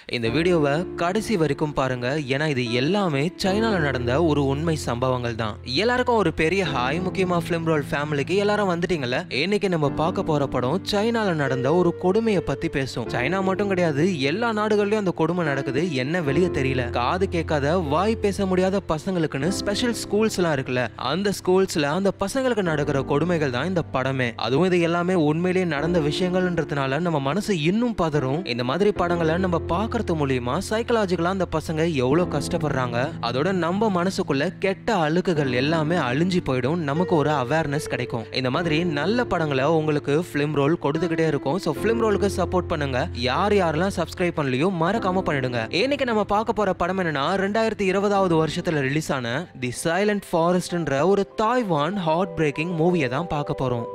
இந்த வீடியோவை கடைசி வரைக்கும் பாருங்க ஏன்னா இது எல்லாமே சைனால நடந்த ஒரு உண்மை சம்பவங்கள் தான் எல்லாருக்கும் ஒரு பெரிய ஹாய் முக்கியமா ஃபிலிம் ரோல் ஃபேமிலிக்கு எல்லாரும் வந்துட்டீங்கல்ல இன்னைக்கு நம்ம பார்க்க போற படம் சைனால நடந்த ஒரு கொடுமையை பத்தி பேசும் சைனா மட்டும் கிடையாது எல்லா நாடுகள்லயும் அந்த கொடுமை நடக்குது என்ன வெளியே தெரியல காது கேட்காத வாய் பேச முடியாத பசங்களுக்குன்னு ஸ்பெஷல் ஸ்கூல்ஸ் எல்லாம் இருக்குல்ல அந்த ஸ்கூல்ஸ்ல அந்த பசங்களுக்கு நடக்கிற கொடுமைகள் தான் இந்த படமே அதுவும் இது எல்லாமே உண்மையிலேயே நடந்த விஷயங்கள்ன்றதுனால நம்ம மனசு இன்னும் பதறும் இந்த மாதிரி படங்களை நம்ம பார்க்கறது மூலியமா சைக்கலாஜிக்கலா அந்த பசங்க எவ்வளவு கஷ்டப்படுறாங்க அதோட நம்ம மனசுக்குள்ள கெட்ட அழுக்குகள் எல்லாமே அழிஞ்சு போயிடும் நமக்கு ஒரு அவேர்னஸ் கிடைக்கும் இந்த மாதிரி நல்ல படங்களை உங்களுக்கு ஃபிலிம் ரோல் கொடுத்துக்கிட்டே இருக்கும் ஸோ ஃபிலிம் ரோலுக்கு சப்போர்ட் பண்ணுங்க யார் யாரெல்லாம் சப்ஸ்கிரைப் பண்ணலையோ மறக்காம பண்ணிடுங்க இன்னைக்கு நம்ம பார்க்க போற படம் என்னன்னா ரெண்டாயிரத்தி இருபதாவது வருஷத்துல ரிலீஸ் ஆன தி சைலண்ட் ஃபாரஸ்ட்ன்ற ஒரு தாய்வான் ஹார்ட் பிரேக்கிங் மூவியை தான் பார்க்க போறோம்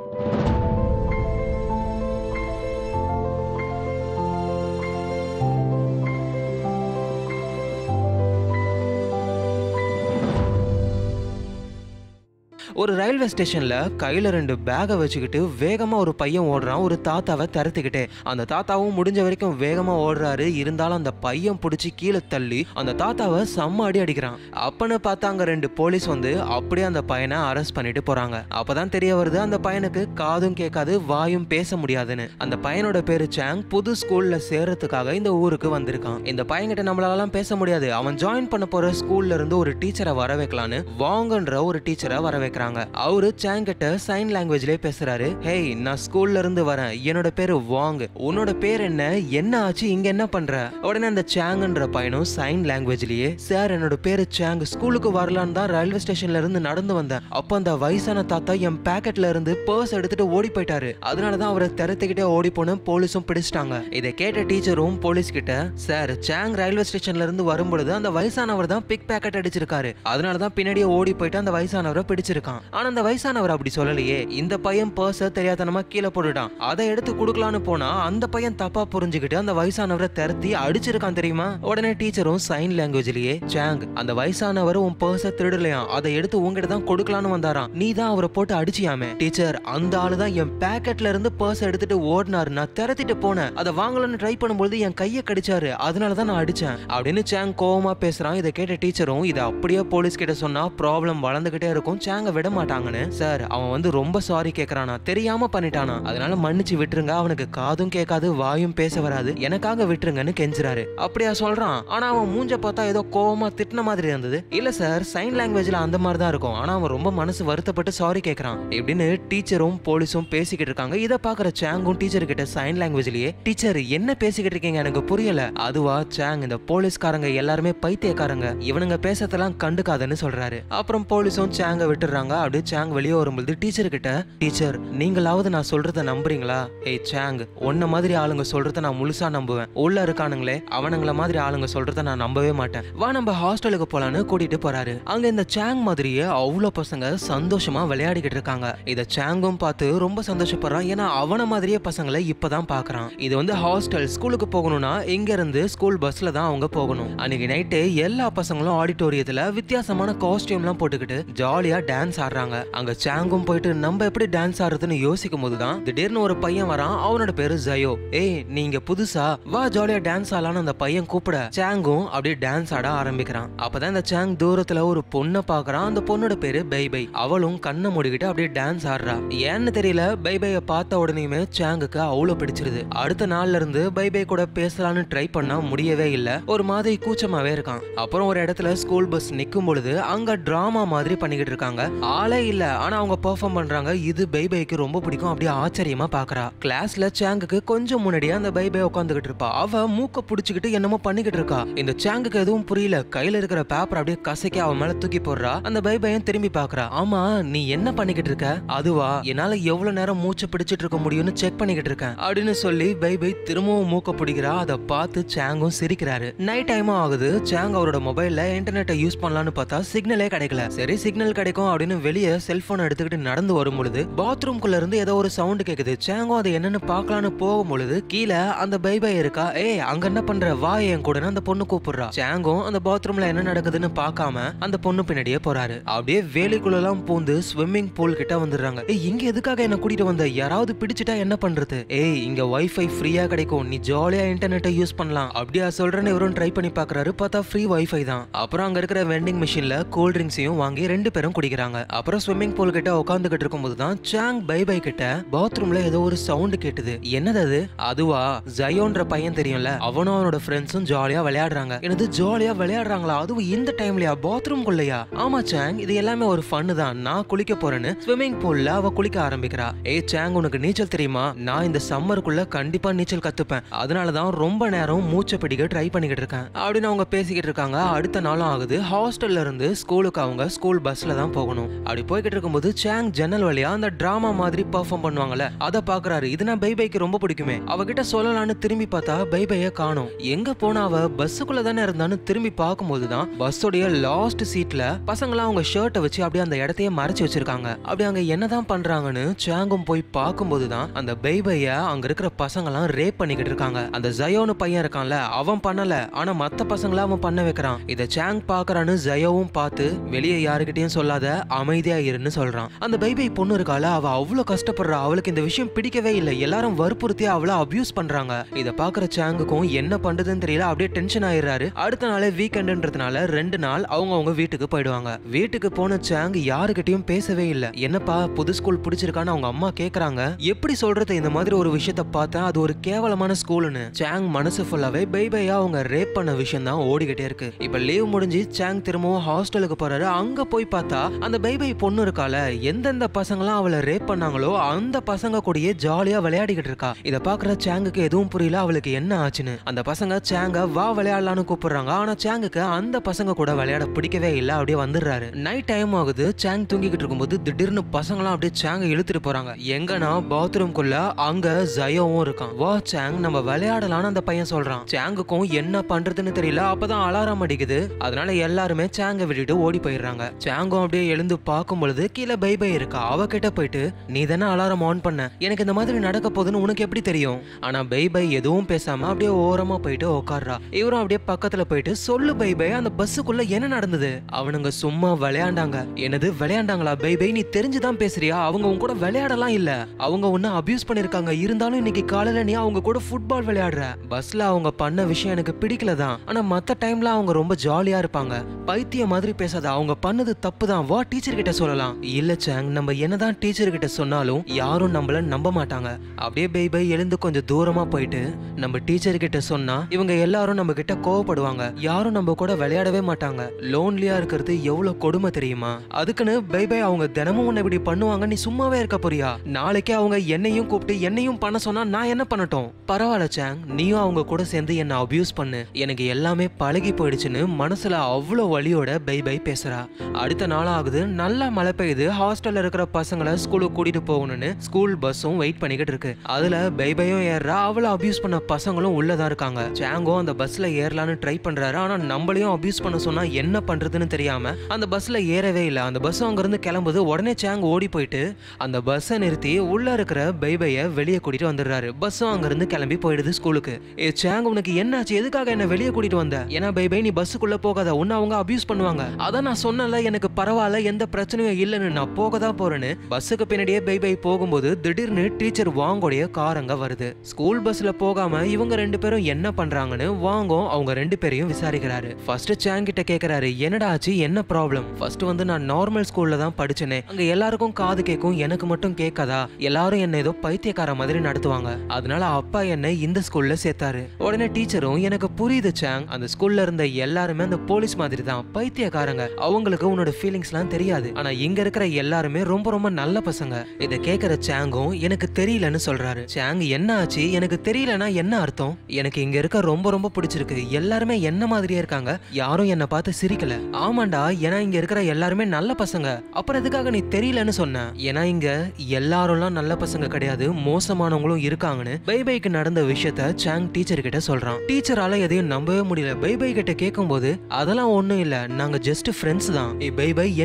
ஒரு ரயில்வே ஸ்டேஷன்ல கையில ரெண்டு பேகை வச்சுக்கிட்டு வேகமா ஒரு பையன் ஓடுறான் ஒரு தாத்தாவை திறத்துக்கிட்டே அந்த தாத்தாவும் முடிஞ்ச வரைக்கும் வேகமா ஓடுறாரு இருந்தாலும் அந்த பையன் பிடிச்சி கீழே தள்ளி அந்த தாத்தாவை செம்ம அடி அடிக்கிறான் அப்பன்னு பார்த்தா அங்க ரெண்டு போலீஸ் வந்து அப்படியே அந்த பையனை அரெஸ்ட் பண்ணிட்டு போறாங்க அப்பதான் தெரிய வருது அந்த பையனுக்கு காதும் கேட்காது வாயும் பேச முடியாதுன்னு அந்த பையனோட பேரு சாங் புது ஸ்கூல்ல சேர்றதுக்காக இந்த ஊருக்கு வந்திருக்கான் இந்த பையன்கிட்ட நம்மளாலாம் பேச முடியாது அவன் ஜாயின் பண்ண போற ஸ்கூல்ல இருந்து ஒரு டீச்சரை வர வைக்கலான்னு வாங்கன்ற ஒரு டீச்சரை வர வைக்கிறாங்க அவரு சாங் கிட்ட சைன் லாங்குவேஜ்லயே பேசுறாரு ஹேய் நான் ஸ்கூல்ல இருந்து வரேன் என்னோட பேரு வாங் உன்னோட பேர் என்ன என்ன ஆச்சு இங்க என்ன பண்ற உடனே அந்த சாங்ன்ற பையனும் சைன் லாங்குவேஜ்லயே சார் என்னோட பேரு சாங் ஸ்கூலுக்கு வரலான்னு தான் ரயில்வே ஸ்டேஷன்ல இருந்து நடந்து வந்தேன் அப்ப அந்த வயசான தாத்தா என் பேக்கெட்ல இருந்து பர்ஸ் எடுத்துட்டு ஓடி போயிட்டாரு அதனாலதான் அவரை திறத்துக்கிட்டே ஓடி போன போலீஸும் பிடிச்சிட்டாங்க இதை கேட்ட டீச்சரும் போலீஸ் கிட்ட சார் சாங் ரயில்வே ஸ்டேஷன்ல இருந்து வரும்பொழுது அந்த வயசானவர் தான் பிக் பேக்கெட் அடிச்சிருக்காரு அதனாலதான் பின்னாடியே ஓடி போயிட்டு அந்த வயசானவரை பிடிச்சிருக்கான் ஆனா அந்த வயசானவர் அப்படி சொல்லலையே இந்த பையன் பர்ஸ தெரியாதனமா கீழே போட்டுட்டான் அதை எடுத்து கொடுக்கலான்னு போனா அந்த பையன் தப்பா புரிஞ்சுக்கிட்டு அந்த வயசானவரை திரத்தி அடிச்சிருக்கான் தெரியுமா உடனே டீச்சரும் சைன் லாங்குவேஜ்லயே சாங் அந்த வயசானவர் உன் பர்ஸ திருடலையாம் அதை எடுத்து உங்ககிட்ட தான் கொடுக்கலான்னு வந்தாராம் நீ தான் அவரை போட்டு அடிச்சியாமே டீச்சர் அந்த ஆளு தான் என் பேக்கெட்ல இருந்து பர்ஸ் எடுத்துட்டு ஓடினாரு நான் திரத்திட்டு போனேன் அதை வாங்கலாம்னு ட்ரை பண்ணும்போது என் கையை கடிச்சாரு அதனால தான் நான் அடிச்சேன் அப்படின்னு சாங் கோவமா பேசுறான் இதை கேட்ட டீச்சரும் இதை அப்படியே போலீஸ் கிட்ட சொன்னா ப்ராப்ளம் வளர்ந்துகிட்டே இருக்கும் சாங்க விட மாட்டாங்கன்னு சார் அவன் வந்து ரொம்ப சாரி கேக்குறானா தெரியாம பண்ணிட்டானா அதனால மன்னிச்சு விட்டுருங்க அவனுக்கு காதும் கேட்காது வாயும் பேச வராது எனக்காக விட்டுருங்கன்னு கெஞ்சுறாரு அப்படியா சொல்றான் ஆனா அவன் மூஞ்ச பார்த்தா ஏதோ கோவமா திட்டின மாதிரி இருந்தது இல்ல சார் சைன் லாங்குவேஜ்ல அந்த மாதிரி தான் இருக்கும் ஆனா அவன் ரொம்ப மனசு வருத்தப்பட்டு சாரி கேக்குறான் இப்படின்னு டீச்சரும் போலீஸும் பேசிக்கிட்டு இருக்காங்க இதை பாக்குற சாங்கும் டீச்சர் கிட்ட சைன் லாங்குவேஜ்லயே டீச்சர் என்ன பேசிக்கிட்டு இருக்கீங்க எனக்கு புரியல அதுவா சாங் இந்த போலீஸ்காரங்க எல்லாருமே பைத்தியக்காரங்க இவனுங்க பேசத்தெல்லாம் கண்டுக்காதன்னு சொல்றாரு அப்புறம் போலீஸும் சாங்க விட்டுறாங்க அப்படியே சாங் வெளியே வரும்போது டீச்சர் கிட்ட டீச்சர் நீங்களாவது நான் சொல்றத நம்புறீங்களா ஏய் சாங் உன்ன மாதிரி ஆளுங்க சொல்றத நான் முழுசா நம்புவேன் உள்ள இருக்கானுங்களே அவனுங்கள மாதிரி ஆளுங்க சொல்றத நான் நம்பவே மாட்டேன் வா நம்ம ஹாஸ்டலுக்கு போலான்னு கூட்டிட்டு போறாரு அங்க இந்த சாங் மாதிரியே அவ்வளோ பசங்க சந்தோஷமா விளையாடிக்கிட்டு இருக்காங்க இத சாங்கும் பார்த்து ரொம்ப சந்தோஷப்படுறான் ஏன்னா அவன மாதிரியே பசங்களை இப்பதான் பாக்குறான் இது வந்து ஹாஸ்டல் ஸ்கூலுக்கு போகணும்னா இங்க இருந்து ஸ்கூல் பஸ்ல தான் அவங்க போகணும் அன்னைக்கு நைட்டு எல்லா பசங்களும் ஆடிட்டோரியத்துல வித்தியாசமான காஸ்டியூம்லாம் போட்டுக்கிட்டு ஜாலியா டான்ஸ் ஆடுறாங்க அங்க சாங்கும் போயிட்டு நம்ம எப்படி டான்ஸ் ஆடுறதுன்னு யோசிக்கும் போதுதான் திடீர்னு ஒரு பையன் வரான் அவனோட பேரு ஜயோ ஏய் நீங்க புதுசா வா ஜாலியா டான்ஸ் ஆடலான்னு அந்த பையன் கூப்பிட சாங்கும் அப்படியே டான்ஸ் ஆட ஆரம்பிக்கிறான் அப்பதான் இந்த சாங் தூரத்துல ஒரு பொண்ணை பாக்குறான் அந்த பொண்ணோட பேரு பை பை அவளும் கண்ணை மூடிக்கிட்டு அப்படியே டான்ஸ் ஆடுறா ஏன்னு தெரியல பை பைய பார்த்த உடனேயுமே சாங்குக்கு அவ்வளவு பிடிச்சிருது அடுத்த நாள்ல இருந்து பை பை கூட பேசலாம்னு ட்ரை பண்ணா முடியவே இல்ல ஒரு மாதிரி கூச்சமாவே இருக்கான் அப்புறம் ஒரு இடத்துல ஸ்கூல் பஸ் நிக்கும் பொழுது அங்க டிராமா மாதிரி பண்ணிக்கிட்டு இருக்காங்க ஆளே இல்ல ஆனா அவங்க பெர்ஃபார்ம் பண்றாங்க இது பை பைக்கு ரொம்ப பிடிக்கும் அப்படியே ஆச்சரியமா பாக்குறா கிளாஸ்ல சாங்குக்கு கொஞ்சம் முன்னாடியே அந்த பை பை உட்காந்துக்கிட்டு இருப்பா அவ மூக்க புடிச்சுக்கிட்டு என்னமோ பண்ணிக்கிட்டு இருக்கா இந்த சாங்குக்கு எதுவும் புரியல கையில இருக்கிற பேப்பர் அப்படியே கசக்கி அவன் மேல தூக்கி போடுறா அந்த பை பையன் திரும்பி பாக்குறா ஆமா நீ என்ன பண்ணிக்கிட்டு இருக்க அதுவா என்னால எவ்வளவு நேரம் மூச்சு பிடிச்சிட்டு இருக்க முடியும்னு செக் பண்ணிக்கிட்டு இருக்கேன் அப்படின்னு சொல்லி பை பை திரும்பவும் மூக்க பிடிக்கிறா அதை பார்த்து சாங்கும் சிரிக்கிறாரு நைட் டைமும் ஆகுது சாங் அவரோட மொபைல்ல இன்டர்நெட்டை யூஸ் பண்ணலாம்னு பார்த்தா சிக்னலே கிடைக்கல சரி சிக்னல் கிடைக்கும் அப்படின்னு வெளியே செல்போன் எடுத்துக்கிட்டு நடந்து வரும் பொழுது பாத்ரூம்குள்ள இருந்து ஏதோ ஒரு சவுண்ட் கேக்குது சேங்கும் அது என்னன்னு பார்க்கலான்னு போகும் பொழுது கீழே அந்த பை பை இருக்கா ஏய் அங்க என்ன பண்ற வா என் கூட அந்த பொண்ணு கூப்பிடுறா சேங்கும் அந்த பாத்ரூம்ல என்ன நடக்குதுன்னு பார்க்காம அந்த பொண்ணு பின்னாடியே போறாரு அப்படியே வேலைக்குள்ள எல்லாம் பூந்து ஸ்விம்மிங் பூல் கிட்ட வந்துடுறாங்க ஏய் இங்க எதுக்காக என்ன கூட்டிட்டு வந்த யாராவது பிடிச்சிட்டா என்ன பண்றது ஏய் இங்க வைஃபை ஃப்ரீயா கிடைக்கும் நீ ஜாலியா இன்டர்நெட்டை யூஸ் பண்ணலாம் அப்படியா சொல்றேன்னு இவரும் ட்ரை பண்ணி பாக்குறாரு பார்த்தா ஃப்ரீ வைஃபை தான் அப்புறம் அங்க இருக்கிற வெண்டிங் மிஷின்ல கூல் ட்ரிங்க்ஸையும் வாங்கி ரெண்டு பேரும் குடிக்கிறாங்க அப்புறம் ஸ்விம்மிங் பூல் கிட்ட உட்காந்துக்கிட்டு இருக்கும்போது தான் சாங் பை பை கிட்ட பாத்ரூம்ல ஏதோ ஒரு சவுண்ட் கேட்டுது என்னது அது அதுவா ஜயோன்ற பையன் தெரியும்ல அவனும் அவனோட ஃப்ரெண்ட்ஸும் ஜாலியா விளையாடுறாங்க எனது ஜாலியா விளையாடுறாங்களா அதுவும் இந்த டைம்லயா பாத்ரூம் குள்ளயா ஆமா சாங் இது எல்லாமே ஒரு ஃபன்னு தான் நான் குளிக்க போறேன்னு ஸ்விம்மிங் பூல்ல அவ குளிக்க ஆரம்பிக்கிறா ஏய் சாங் உனக்கு நீச்சல் தெரியுமா நான் இந்த சம்மருக்குள்ள கண்டிப்பா நீச்சல் கத்துப்பேன் அதனால தான் ரொம்ப நேரம் மூச்சை பிடிக்க ட்ரை பண்ணிக்கிட்டு இருக்கேன் அப்படின்னு அவங்க பேசிக்கிட்டு இருக்காங்க அடுத்த நாளும் ஆகுது ஹாஸ்டல்ல இருந்து ஸ்கூலுக்கு அவங்க ஸ்கூல் பஸ்ல தான் போகணும் அப்படி போய்கிட்டு இருக்கும்போது சாங் ஜன்னல் வழியா அந்த டிராமா மாதிரி பெர்ஃபார்ம் பண்ணுவாங்கல்ல அதை பாக்குறாரு இது நான் பை பைக்கு ரொம்ப பிடிக்குமே அவகிட்ட சொல்லலாம்னு திரும்பி பார்த்தா பை பைய காணோம் எங்க போனா அவ பஸ்ஸுக்குள்ள தானே இருந்தான்னு திரும்பி பார்க்கும்போது தான் பஸ்ஸோடைய லாஸ்ட் சீட்ல பசங்களாம் அவங்க ஷர்ட்டை வச்சு அப்படியே அந்த இடத்தையே மறைச்சு வச்சிருக்காங்க அப்படி அங்க என்னதான் பண்றாங்கன்னு சாங்கும் போய் பார்க்கும்போது தான் அந்த பை பைய அங்க இருக்கிற பசங்கலாம் ரேப் பண்ணிக்கிட்டு இருக்காங்க அந்த ஜயோன்னு பையன் இருக்கான்ல அவன் பண்ணல ஆனா மத்த பசங்கள அவன் பண்ண வைக்கிறான் இத சாங் பாக்குறான்னு ஜயோவும் பார்த்து வெளியே யாருக்கிட்டயும் சொல்லாத அமைதியா இருன்னு சொல்றான் அந்த பைபை பொண்ணு இருக்கால அவ அவ்வளவு கஷ்டப்படுறா அவளுக்கு இந்த விஷயம் பிடிக்கவே இல்லை எல்லாரும் வற்புறுத்தி அவளை அபியூஸ் பண்றாங்க இத பாக்குற சாங்குக்கும் என்ன பண்றதுன்னு தெரியல அப்படியே டென்ஷன் ஆயிடுறாரு அடுத்த நாளே வீக்கெண்டுன்றதுனால ரெண்டு நாள் அவங்க அவங்க வீட்டுக்கு போயிடுவாங்க வீட்டுக்கு போன சாங் யாருக்கிட்டயும் பேசவே இல்லை என்னப்பா புது ஸ்கூல் பிடிச்சிருக்கான்னு அவங்க அம்மா கேக்குறாங்க எப்படி சொல்றது இந்த மாதிரி ஒரு விஷயத்த பார்த்தா அது ஒரு கேவலமான ஸ்கூல்னு சாங் மனசு ஃபுல்லாவே பை பையா அவங்க ரேப் பண்ண விஷயம் தான் ஓடிக்கிட்டே இருக்கு இப்ப லீவ் முடிஞ்சு சாங் திரும்பவும் ஹாஸ்டலுக்கு போறாரு அங்க போய் பார்த்தா அந்த பை பை பொண்ணு இருக்கால எந்தெந்த பசங்களாம் அவளை ரேப் பண்ணாங்களோ அந்த பசங்க கூடயே ஜாலியா விளையாடிக்கிட்டு இருக்கா இத பாக்குற சாங்குக்கு எதுவும் புரியல அவளுக்கு என்ன ஆச்சுன்னு அந்த பசங்க சாங்க வா விளையாடலாம்னு கூப்பிடுறாங்க ஆனா சாங்குக்கு அந்த பசங்க கூட விளையாட பிடிக்கவே இல்ல அப்படியே வந்துடுறாரு நைட் டைம் ஆகுது சாங் தூங்கிக்கிட்டு இருக்கும்போது திடீர்னு பசங்களாம் அப்படியே சாங்க இழுத்துட்டு போறாங்க எங்கன்னா பாத்ரூம்குள்ள அங்க ஜயோவும் இருக்கான் வா சாங் நம்ம விளையாடலாம்னு அந்த பையன் சொல்றான் சாங்குக்கும் என்ன பண்றதுன்னு தெரியல அப்பதான் அலாரம் அடிக்குது அதனால எல்லாருமே சாங்க விட்டுட்டு ஓடி போயிடுறாங்க சாங்கும் அப்படியே எழுந்து பார்க்கும் பொழுது கீழே பை பை இருக்கா அவ கிட்ட போயிட்டு நீ தானே அலாரம் ஆன் பண்ண எனக்கு இந்த மாதிரி நடக்க போகுதுன்னு உனக்கு எப்படி தெரியும் ஆனா பை பை எதுவும் பேசாம அப்படியே ஓரமா போயிட்டு உட்கார்றா இவரும் அப்படியே பக்கத்துல போயிட்டு சொல்லு பை பை அந்த பஸ்ஸுக்குள்ள என்ன நடந்தது அவனுங்க சும்மா விளையாண்டாங்க என்னது விளையாண்டாங்களா பை பை நீ தெரிஞ்சுதான் பேசுறியா அவங்க உன் கூட விளையாடலாம் இல்ல அவங்க உன்ன அபியூஸ் பண்ணிருக்காங்க இருந்தாலும் இன்னைக்கு காலையில நீ அவங்க கூட ஃபுட்பால் விளையாடுற பஸ்ல அவங்க பண்ண விஷயம் எனக்கு பிடிக்கல தான் ஆனா மத்த டைம்ல அவங்க ரொம்ப ஜாலியா இருப்பாங்க பைத்திய மாதிரி பேசாத அவங்க பண்ணது தப்பு தான் வா டீச்சர் கிட்ட சொல்லலாம் இல்ல சாங் நம்ம என்னதான் டீச்சர் கிட்ட சொன்னாலும் யாரும் நம்மள நம்ப மாட்டாங்க அப்படியே பை பை எழுந்து கொஞ்சம் தூரமா போயிட்டு நம்ம டீச்சர் கிட்ட சொன்னா இவங்க எல்லாரும் நம்ம கிட்ட கோவப்படுவாங்க யாரும் நம்ம கூட விளையாடவே மாட்டாங்க லோன்லியா இருக்கிறது எவ்வளவு கொடுமை தெரியுமா அதுக்குன்னு பை பை அவங்க தினமும் உன்னை இப்படி பண்ணுவாங்க நீ சும்மாவே இருக்க போறியா நாளைக்கே அவங்க என்னையும் கூப்பிட்டு என்னையும் பண்ண சொன்னா நான் என்ன பண்ணட்டும் பரவாயில்ல சாங் நீயும் அவங்க கூட சேர்ந்து என்ன அபியூஸ் பண்ணு எனக்கு எல்லாமே பழகி போயிடுச்சுன்னு மனசுல அவ்வளோ வலியோட பை பை பேசுறா அடுத்த நாள் ஆகுது நல்லா மழை பெய்யுது ஹாஸ்டல்ல இருக்கிற பசங்களை ஸ்கூலுக்கு கூட்டிட்டு போகணும்னு ஸ்கூல் பஸ்ஸும் வெயிட் பண்ணிக்கிட்டு இருக்கு அதுல பை பையும் ஏறுறா அவளை அபியூஸ் பண்ண பசங்களும் உள்ளதா இருக்காங்க சாங்கோ அந்த பஸ்ல ஏறலான்னு ட்ரை பண்றாரு ஆனா நம்மளையும் அபியூஸ் பண்ண சொன்னா என்ன பண்றதுன்னு தெரியாம அந்த பஸ்ல ஏறவே இல்லை அந்த பஸ் அங்க இருந்து கிளம்புது உடனே சாங் ஓடி போயிட்டு அந்த பஸ்ஸை நிறுத்தி உள்ள இருக்கிற பைபைய வெளியே கூட்டிட்டு வந்துடுறாரு பஸ்ஸும் அங்க இருந்து கிளம்பி போயிடுது ஸ்கூலுக்கு ஏ சாங் உனக்கு என்னாச்சு எதுக்காக என்ன வெளியே கூட்டிட்டு வந்த ஏன்னா பைபை நீ பஸ்ஸுக்குள்ள போகாத உன்னை அவங்க அபியூஸ் பண்ணுவாங்க அதான் நான் சொன்னல எனக்கு பரவாயில்ல எந்த பிரச்சனையும் இல்லைன்னு நான் போக தான் போறேன்னு பஸ்ஸுக்கு பின்னாடியே பைபை போகும்போது திடீர்னு டீச்சர் வாங்கோடைய கார் அங்க வருது ஸ்கூல் பஸ்ல போகாம இவங்க ரெண்டு பேரும் என்ன பண்றாங்கன்னு வாங்கோ அவங்க ரெண்டு பேரையும் விசாரிக்கிறாரு ஃபர்ஸ்ட் சாங் கிட்ட கேக்குறாரு என்னடா ஆச்சு என்ன ப்ராப்ளம் ஃபர்ஸ்ட் வந்து நான் நார்மல் ஸ்கூல்ல தான் படிச்சேனே அங்க எல்லாருக்கும் காது கேட்கும் எனக்கு மட்டும் கேட்காதா எல்லாரும் என்ன ஏதோ பைத்தியக்கார மாதிரி நடத்துவாங்க அதனால அப்பா என்னை இந்த ஸ்கூல்ல சேர்த்தாரு உடனே டீச்சரும் எனக்கு புரியுது சாங் அந்த ஸ்கூல்ல இருந்த எல்லாருமே அந்த போலீஸ் மாதிரி தான் பைத்தியக்காரங்க அவங்களுக்கு உன்னோட ஃபீலிங்ஸ்லாம் தெரியாது ஆனா இங்க இருக்கிற எல்லாருமே ரொம்ப ரொம்ப நல்ல பசங்க இத கேக்குற சாங்கும் எனக்கு தெரியலன்னு சொல்றாரு சாங் என்ன ஆச்சு எனக்கு தெரியலனா என்ன அர்த்தம் எனக்கு இங்க இருக்க ரொம்ப ரொம்ப பிடிச்சிருக்கு எல்லாருமே என்ன மாதிரியே இருக்காங்க யாரும் என்ன பார்த்து சிரிக்கல ஆமாண்டா ஏன்னா இங்க இருக்கிற எல்லாருமே நல்ல பசங்க அப்புறம் எதுக்காக நீ தெரியலன்னு சொன்ன ஏன்னா இங்க எல்லாரும்லாம் நல்ல பசங்க கிடையாது மோசமானவங்களும் இருக்காங்கன்னு பை பைக்கு நடந்த விஷயத்த சாங் டீச்சர் கிட்ட சொல்றான் டீச்சரால எதையும் நம்பவே முடியல பை பை கிட்ட கேட்கும்போது அதெல்லாம் ஒண்ணும் இல்ல நாங்க ஜஸ்ட் ஃப்ரெண்ட்ஸ் தான் ஏய் பை பை என்ன ஆச்சு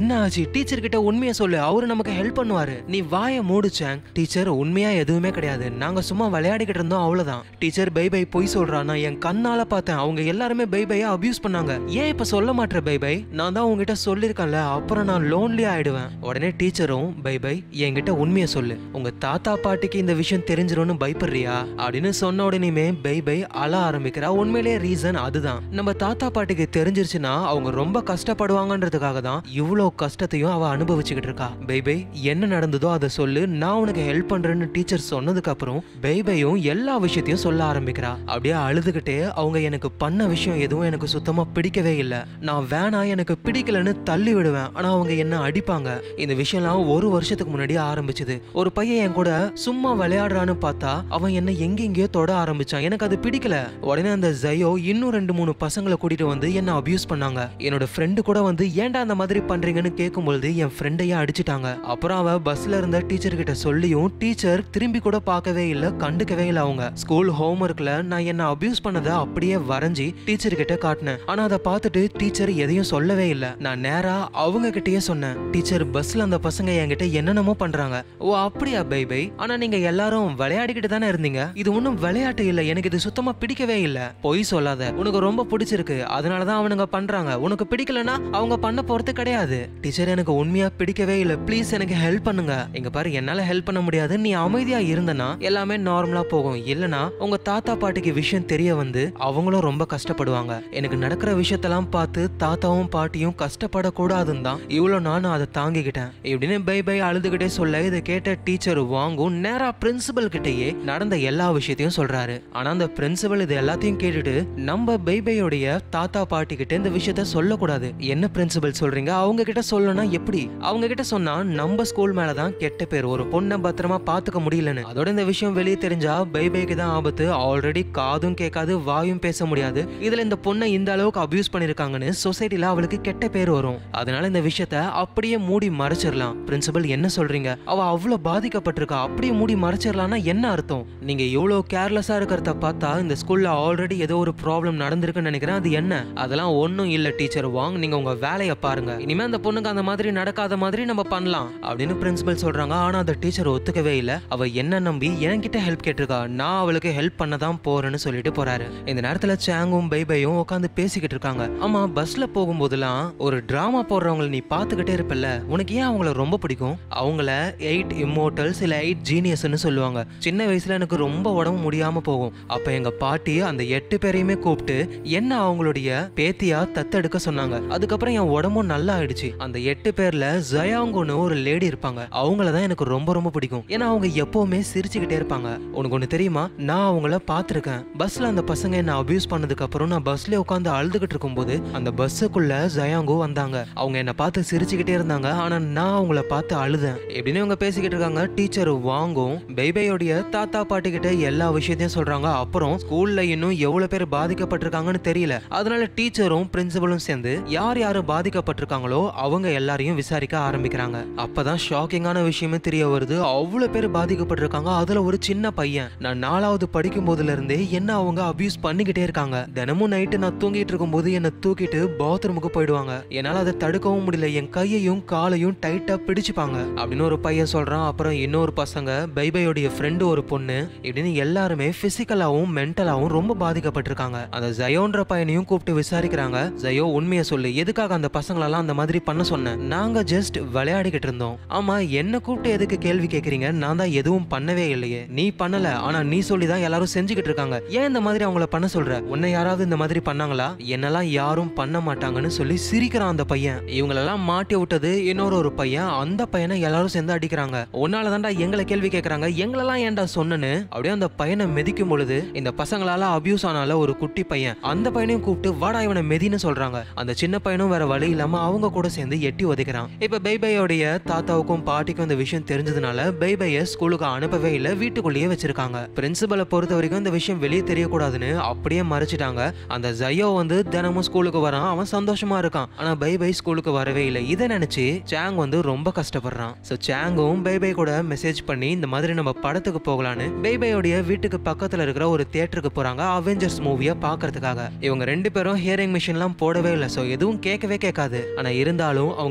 டீச்சர் கிட்ட உண்மையை சொல்லு அவரு நமக்கு ஹெல்ப் பண்ணுவாரு நீ வாயை மூடுச்சேன் டீச்சர் உண்மையா எதுவுமே கிடையாது நாங்க சும்மா விளையாடிக்கிட்டு இருந்தோம் அவ்வளவுதான் டீச்சர் பை பை பொய் சொல்றா நான் என் கண்ணால பார்த்தேன் அவங்க எல்லாருமே பை பையா அபியூஸ் பண்ணாங்க ஏன் இப்ப சொல்ல மாட்டேற பை பை நான் தான் உங்ககிட்ட சொல்லிருக்கேன்ல அப்புறம் நான் லோன்லி ஆயிடுவேன் உடனே டீச்சரும் பை பை என்கிட்ட உண்மையை சொல்லு உங்க தாத்தா பாட்டிக்கு இந்த விஷயம் தெரிஞ்சிரும்னு பயப்படுறியா அப்படின்னு சொன்ன உடனேயுமே பை பை அழ ஆரம்பிக்கிறா உண்மையிலேயே ரீசன் அதுதான் நம்ம தாத்தா பாட்டிக்கு தெரிஞ்சிருச்சுன்னா அவங்க ரொம்ப கஷ்டப்படுவாங்கன்றதுக்காக தான் இவ்வளோ கஷ்டத்தையும் அவ அனுபவிச்சுக்கிட்டு இருக்கா பை பை என்ன நடந்ததோ அதை சொல்லு நான் உனக்கு ஹெல்ப் பண்றேன்னு டீச்சர் சொன்னதுக்கு அப்புறம் பைபையும் எல்லா விஷயத்தையும் சொல்ல ஆரம்பிக்கிறா அப்படியே அழுதுகிட்டே அவங்க எனக்கு பண்ண விஷயம் எதுவும் எனக்கு சுத்தமா பிடிக்கவே இல்லை நான் வேணா எனக்கு பிடிக்கலன்னு தள்ளி விடுவேன் ஆனா அவங்க என்ன அடிப்பாங்க இந்த விஷயம்லாம் ஒரு வருஷத்துக்கு முன்னாடி ஆரம்பிச்சது ஒரு பையன் என் கூட சும்மா விளையாடுறான்னு பார்த்தா அவன் என்ன எங்கெங்கேயோ தொட ஆரம்பிச்சான் எனக்கு அது பிடிக்கல உடனே அந்த ஜயோ இன்னும் ரெண்டு மூணு பசங்களை கூட்டிட்டு வந்து என்ன அபியூஸ் பண்ணாங்க என்னோட ஃப்ரெண்டு கூட வந்து ஏன்டா அந்த மாதிரி பண்றீங்கன்னு கேட்கும்பொழுது என் ஃப்ரெண்டையே அடிச்சிட்டாங்க அப்புறம் அவ பஸ்ல இருந்த டீச்சர் கிட்ட சொல்லியும் டீச்சர் திரும்பி கூட பார்க்கவே இல்ல கண்டுக்கவே இல்ல அவங்க ஸ்கூல் ஹோம்ஒர்க்ல நான் என்ன அபியூஸ் பண்ணதை அப்படியே வரைஞ்சி டீச்சர் கிட்ட காட்டினேன் ஆனா அதை பார்த்துட்டு டீச்சர் எதையும் சொல்லவே இல்ல நான் நேரா அவங்க கிட்டயே சொன்னேன் டீச்சர் பஸ்ல அந்த பசங்க என்கிட்ட என்னென்னமோ பண்றாங்க ஓ அப்படியா பை பை ஆனா நீங்க எல்லாரும் விளையாடிக்கிட்டு தானே இருந்தீங்க இது ஒன்றும் விளையாட்டு இல்ல எனக்கு இது சுத்தமா பிடிக்கவே இல்ல பொய் சொல்லாத உனக்கு ரொம்ப பிடிச்சிருக்கு அதனாலதான் அவனுங்க பண்றாங்க உனக்கு பிடிக்கலனா அவங்க பண்ண போறது கிடையாது டீச்சர் எனக்கு உண்மையா பிடிக்கவே இல்ல ப்ளீஸ் எனக்கு ஹெல்ப் பண்ணுங்க இங்க பாரு என்னால ஹெல்ப் பண்ண முடியாது நீ அமைதியா இருந்தனா எல்லாமே நார்மலா போகும் இல்லனா உங்க தாத்தா பாட்டிக்கு விஷயம் தெரிய வந்து அவங்களும் ரொம்ப கஷ்டப்படுவாங்க எனக்கு நடக்கிற விஷயத்தெல்லாம் பார்த்து தாத்தாவும் பாட்டியும் கஷ்டப்படக்கூடாதுன்னு தான் இவ்வளவு நானும் அதை தாங்கிக்கிட்டேன் இப்படின்னு பை பை அழுதுகிட்டே சொல்ல இதை கேட்ட டீச்சர் வாங்கும் நேரா பிரின்சிபல் கிட்டயே நடந்த எல்லா விஷயத்தையும் சொல்றாரு ஆனா அந்த பிரின்சிபல் இது எல்லாத்தையும் கேட்டுட்டு நம்ம பைபையோடைய தாத்தா பாட்டி கிட்ட இந்த விஷயத்த சொல்லக்கூடாது என்ன பிரின்சிபல் சொல்றீங்க அவங்க கிட்ட சொல்லணும்னா எப்படி அவங்க கிட்ட சொன்னா நம்ம ஸ்கூல் மேலதான் கெட்ட பேர் ஒரு பொண்ணை பத்திரமா பாத்துக்க முடியலன்னு அதோட இந்த விஷயம் வெளியே தெரிஞ்சா பைபைக்கு தான் ஆபத்து ஆல்ரெடி காதும் கேட்காது வாயும் பேச முடியாது இதுல இந்த பொண்ணை இந்த அளவுக்கு அபியூஸ் பண்ணிருக்காங்கன்னு சொசைட்டில அவளுக்கு கெட்ட பேர் வரும் அதனால இந்த விஷயத்த அப்படியே மூடி மறைச்சிடலாம் பிரின்சிபல் என்ன சொல்றீங்க அவ அவ்வளவு பாதிக்கப்பட்டிருக்கா அப்படியே மூடி மறைச்சிடலாம்னா என்ன அர்த்தம் நீங்க இவ்வளவு கேர்லெஸ்ஸா இருக்கிறத பார்த்தா இந்த ஸ்கூல்ல ஆல்ரெடி ஏதோ ஒரு ப்ராப்ளம் நடந்திருக்குன்னு நினைக்கிறேன் அது என்ன அதெல்லாம் ஒன்றும் இல்ல டீச்சர் வாங் நீங்க உங்க வேலையை பாருங்க இனிமே அந்த பொண்ணுக்கு அந்த மாதிரி நடக்காத மாதிரி நம்ம பண்ணலாம் அப்படின்னு பிரின்சிபல் சொல்றாங்க ஆனா அந்த டீச்சர் ஒத்துக்கவே இல்ல அவ என்ன நம்பி என்கிட்ட ஹெல்ப் கேட்டிருக்கா நான் அவளுக்கு ஹெல்ப் பண்ண தான் போறேன்னு சொல்லிட்டு போறாரு இந்த நேரத்துல சாங்கும் பைபையும் உட்காந்து பேசிக்கிட்டு இருக்காங்க ஆமா பஸ்ல போகும்போதெல்லாம் ஒரு டிராமா போடுறவங்களை நீ பாத்துக்கிட்டே இருப்பல்ல உனக்கு ஏன் அவங்கள ரொம்ப பிடிக்கும் அவங்கள எயிட் இம்மோட்டல்ஸ் இல்ல எயிட் ஜீனியஸ்னு சொல்லுவாங்க சின்ன வயசுல எனக்கு ரொம்ப உடம்பு முடியாம போகும் அப்ப எங்க பாட்டி அந்த எட்டு பேரையுமே கூப்பிட்டு என்ன அவங்களுடைய பேத்தியா தத்தெடுக்க சொன்னாங்க அதுக்கப்புறம் என் உடம்பும் நல்லா ஆயிடுச்சு அந்த எட்டு பேர்ல ஜயாங்குன்னு ஒரு லேடி இருப்பாங்க அவங்கள தான் எனக்கு ரொம்ப ரொம்ப பிடிக்கும் ஏன்னா அவங்க எப்பவுமே சிரிச்சுக்கிட்டே இருப்பாங்க உனக்கு ஒண்ணு தெரியுமா நான் அவங்கள பார்த்திருக்கேன் பஸ்ல அந்த பசங்க என்ன அபியூஸ் பண்ணதுக்கு அப்புறம் நான் பஸ்ல உட்காந்து அழுதுகிட்டு இருக்கும்போது அந்த பஸ்ஸுக்குள்ள ஜயாங்கோ வந்தாங்க அவங்க என்ன பார்த்து சிரிச்சுக்கிட்டே இருந்தாங்க ஆனா நான் அவங்கள பார்த்து அழுதேன் எப்படின்னு இவங்க பேசிக்கிட்டு இருக்காங்க டீச்சர் வாங்கும் பைபையோடைய தாத்தா பாட்டி கிட்ட எல்லா விஷயத்தையும் சொல்றாங்க அப்புறம் ஸ்கூல்ல இன்னும் எவ்வளவு பேர் பாதிக்கப்பட்டிருக்காங்கன்னு தெரியல அதனால டீச்சரும் பிரின்சிபலும் சேர்ந்து யார் யாரு பாதிக்கப்பட்டிருக்காங்களோ அவங்க எல்லாரையும் விசாரிக்க ஆரம்பிக்கிறாங்க அப்பதான் ஷாக்கிங்கான விஷயமே தெரிய வருது அவ்வளவு பேர் பாதிக்கப்பட்டிருக்காங்க அதுல ஒரு சின்ன பையன் நான் நாலாவது படிக்கும் போதுல இருந்தே என்ன அவங்க அபியூஸ் பண்ணிக்கிட்டே இருக்காங்க தினமும் நைட்டு நான் தூங்கிட்டு இருக்கும்போது என்னை தூக்கிட்டு பாத்ரூமுக்கு போயிடுவாங்க என்னால அதை தடுக்கவும் முடியல என் கையையும் காலையும் டைட்டா பிடிச்சுப்பாங்க அப்படின்னு ஒரு பையன் சொல்றான் அப்புறம் இன்னொரு பசங்க பைபையோடைய ஃப்ரெண்டு ஒரு பொண்ணு இப்படின்னு எல்லாருமே பிசிக்கலாவும் மென்டலாவும் ரொம்ப பாதிக்கப்பட்டிருக்காங்க அந்த ஜயோன்ற பையனையும் கூப்பிட்டு விசாரிக்கிறாங்க ஜயோ உண்மையை சொல்லு எதுக்காக அந்த பசங்களெல்லாம் அந்த மாதிரி பண்ண சொன்னேன் நாங்க ஜஸ்ட் விளையாடிக்கிட்டு இருந்தோம் ஆமா என்ன கூப்பிட்டு எதுக்கு கேள்வி கேக்குறீங்க நான் தான் எதுவும் பண்ணவே இல்லையே நீ பண்ணல ஆனா நீ சொல்லி தான் எல்லாரும் செஞ்சுக்கிட்டு இருக்காங்க ஏன் இந்த மாதிரி அவங்கள பண்ண சொல்ற உன்னை யாராவது இந்த மாதிரி பண்ணாங்களா என்னெல்லாம் யாரும் பண்ண மாட்டாங்கன்னு சொல்லி சிரிக்கிறான் அந்த பையன் இவங்களெல்லாம் மாட்டி விட்டது இன்னொரு ஒரு பையன் அந்த பையனை எல்லாரும் சேர்ந்து அடிக்கிறாங்க உன்னால தான்டா எங்களை கேள்வி கேட்கறாங்க எங்களெல்லாம் ஏன்டா சொன்னேன்னு அப்படியே அந்த பையனை மிதிக்கும் பொழுது இந்த பசங்களால அபியூஸ் ஆனால ஒரு குட்டி பையன் அந்த பையனையும் கூப்பிட்டு வாடா இவனை மெதின்னு சொல்றாங்க அந்த சின்ன பையனும் வேற வழி இல்லாம அவங்க கூட சேர்ந்து எட்டி உதைக்கிறான் இப்ப பைபையோடைய தாத்தாவுக்கும் பாட்டிக்கும் இந்த விஷயம் தெரிஞ்சதுனால பைபைய ஸ்கூலுக்கு அனுப்பவே இல்ல வீட்டுக்குள்ளேயே வச்சிருக்காங்க பிரின்சிபலை பொறுத்த வரைக்கும் இந்த விஷயம் வெளியே தெரியக்கூடாதுன்னு அப்படியே மறைச்சிட்டாங்க அந்த ஜயோ வந்து தினமும் ஸ்கூலுக்கு வரான் அவன் சந்தோஷமா இருக்கான் ஆனா பை பை ஸ்கூலுக்கு வரவே இல்லை இதை நினைச்சு சாங் வந்து ரொம்ப கஷ்டப்படுறான் ஸோ சாங்கும் பை பை கூட மெசேஜ் பண்ணி இந்த மாதிரி நம்ம படத்துக்கு போகலான்னு பை பையோடைய வீட்டுக்கு பக்கத்துல இருக்கிற ஒரு தியேட்டருக்கு போறாங்க அவெஞ்சர்ஸ் மூவியை பார்க்கறதுக்காக இவங்க ரெண்டு பேரும் ஹியரிங் மிஷின்லாம் போடவே இல்லை ஸோ எதுவும் கேட்கவே கேட்காது ஆனா இருந்தாலும் அவங்க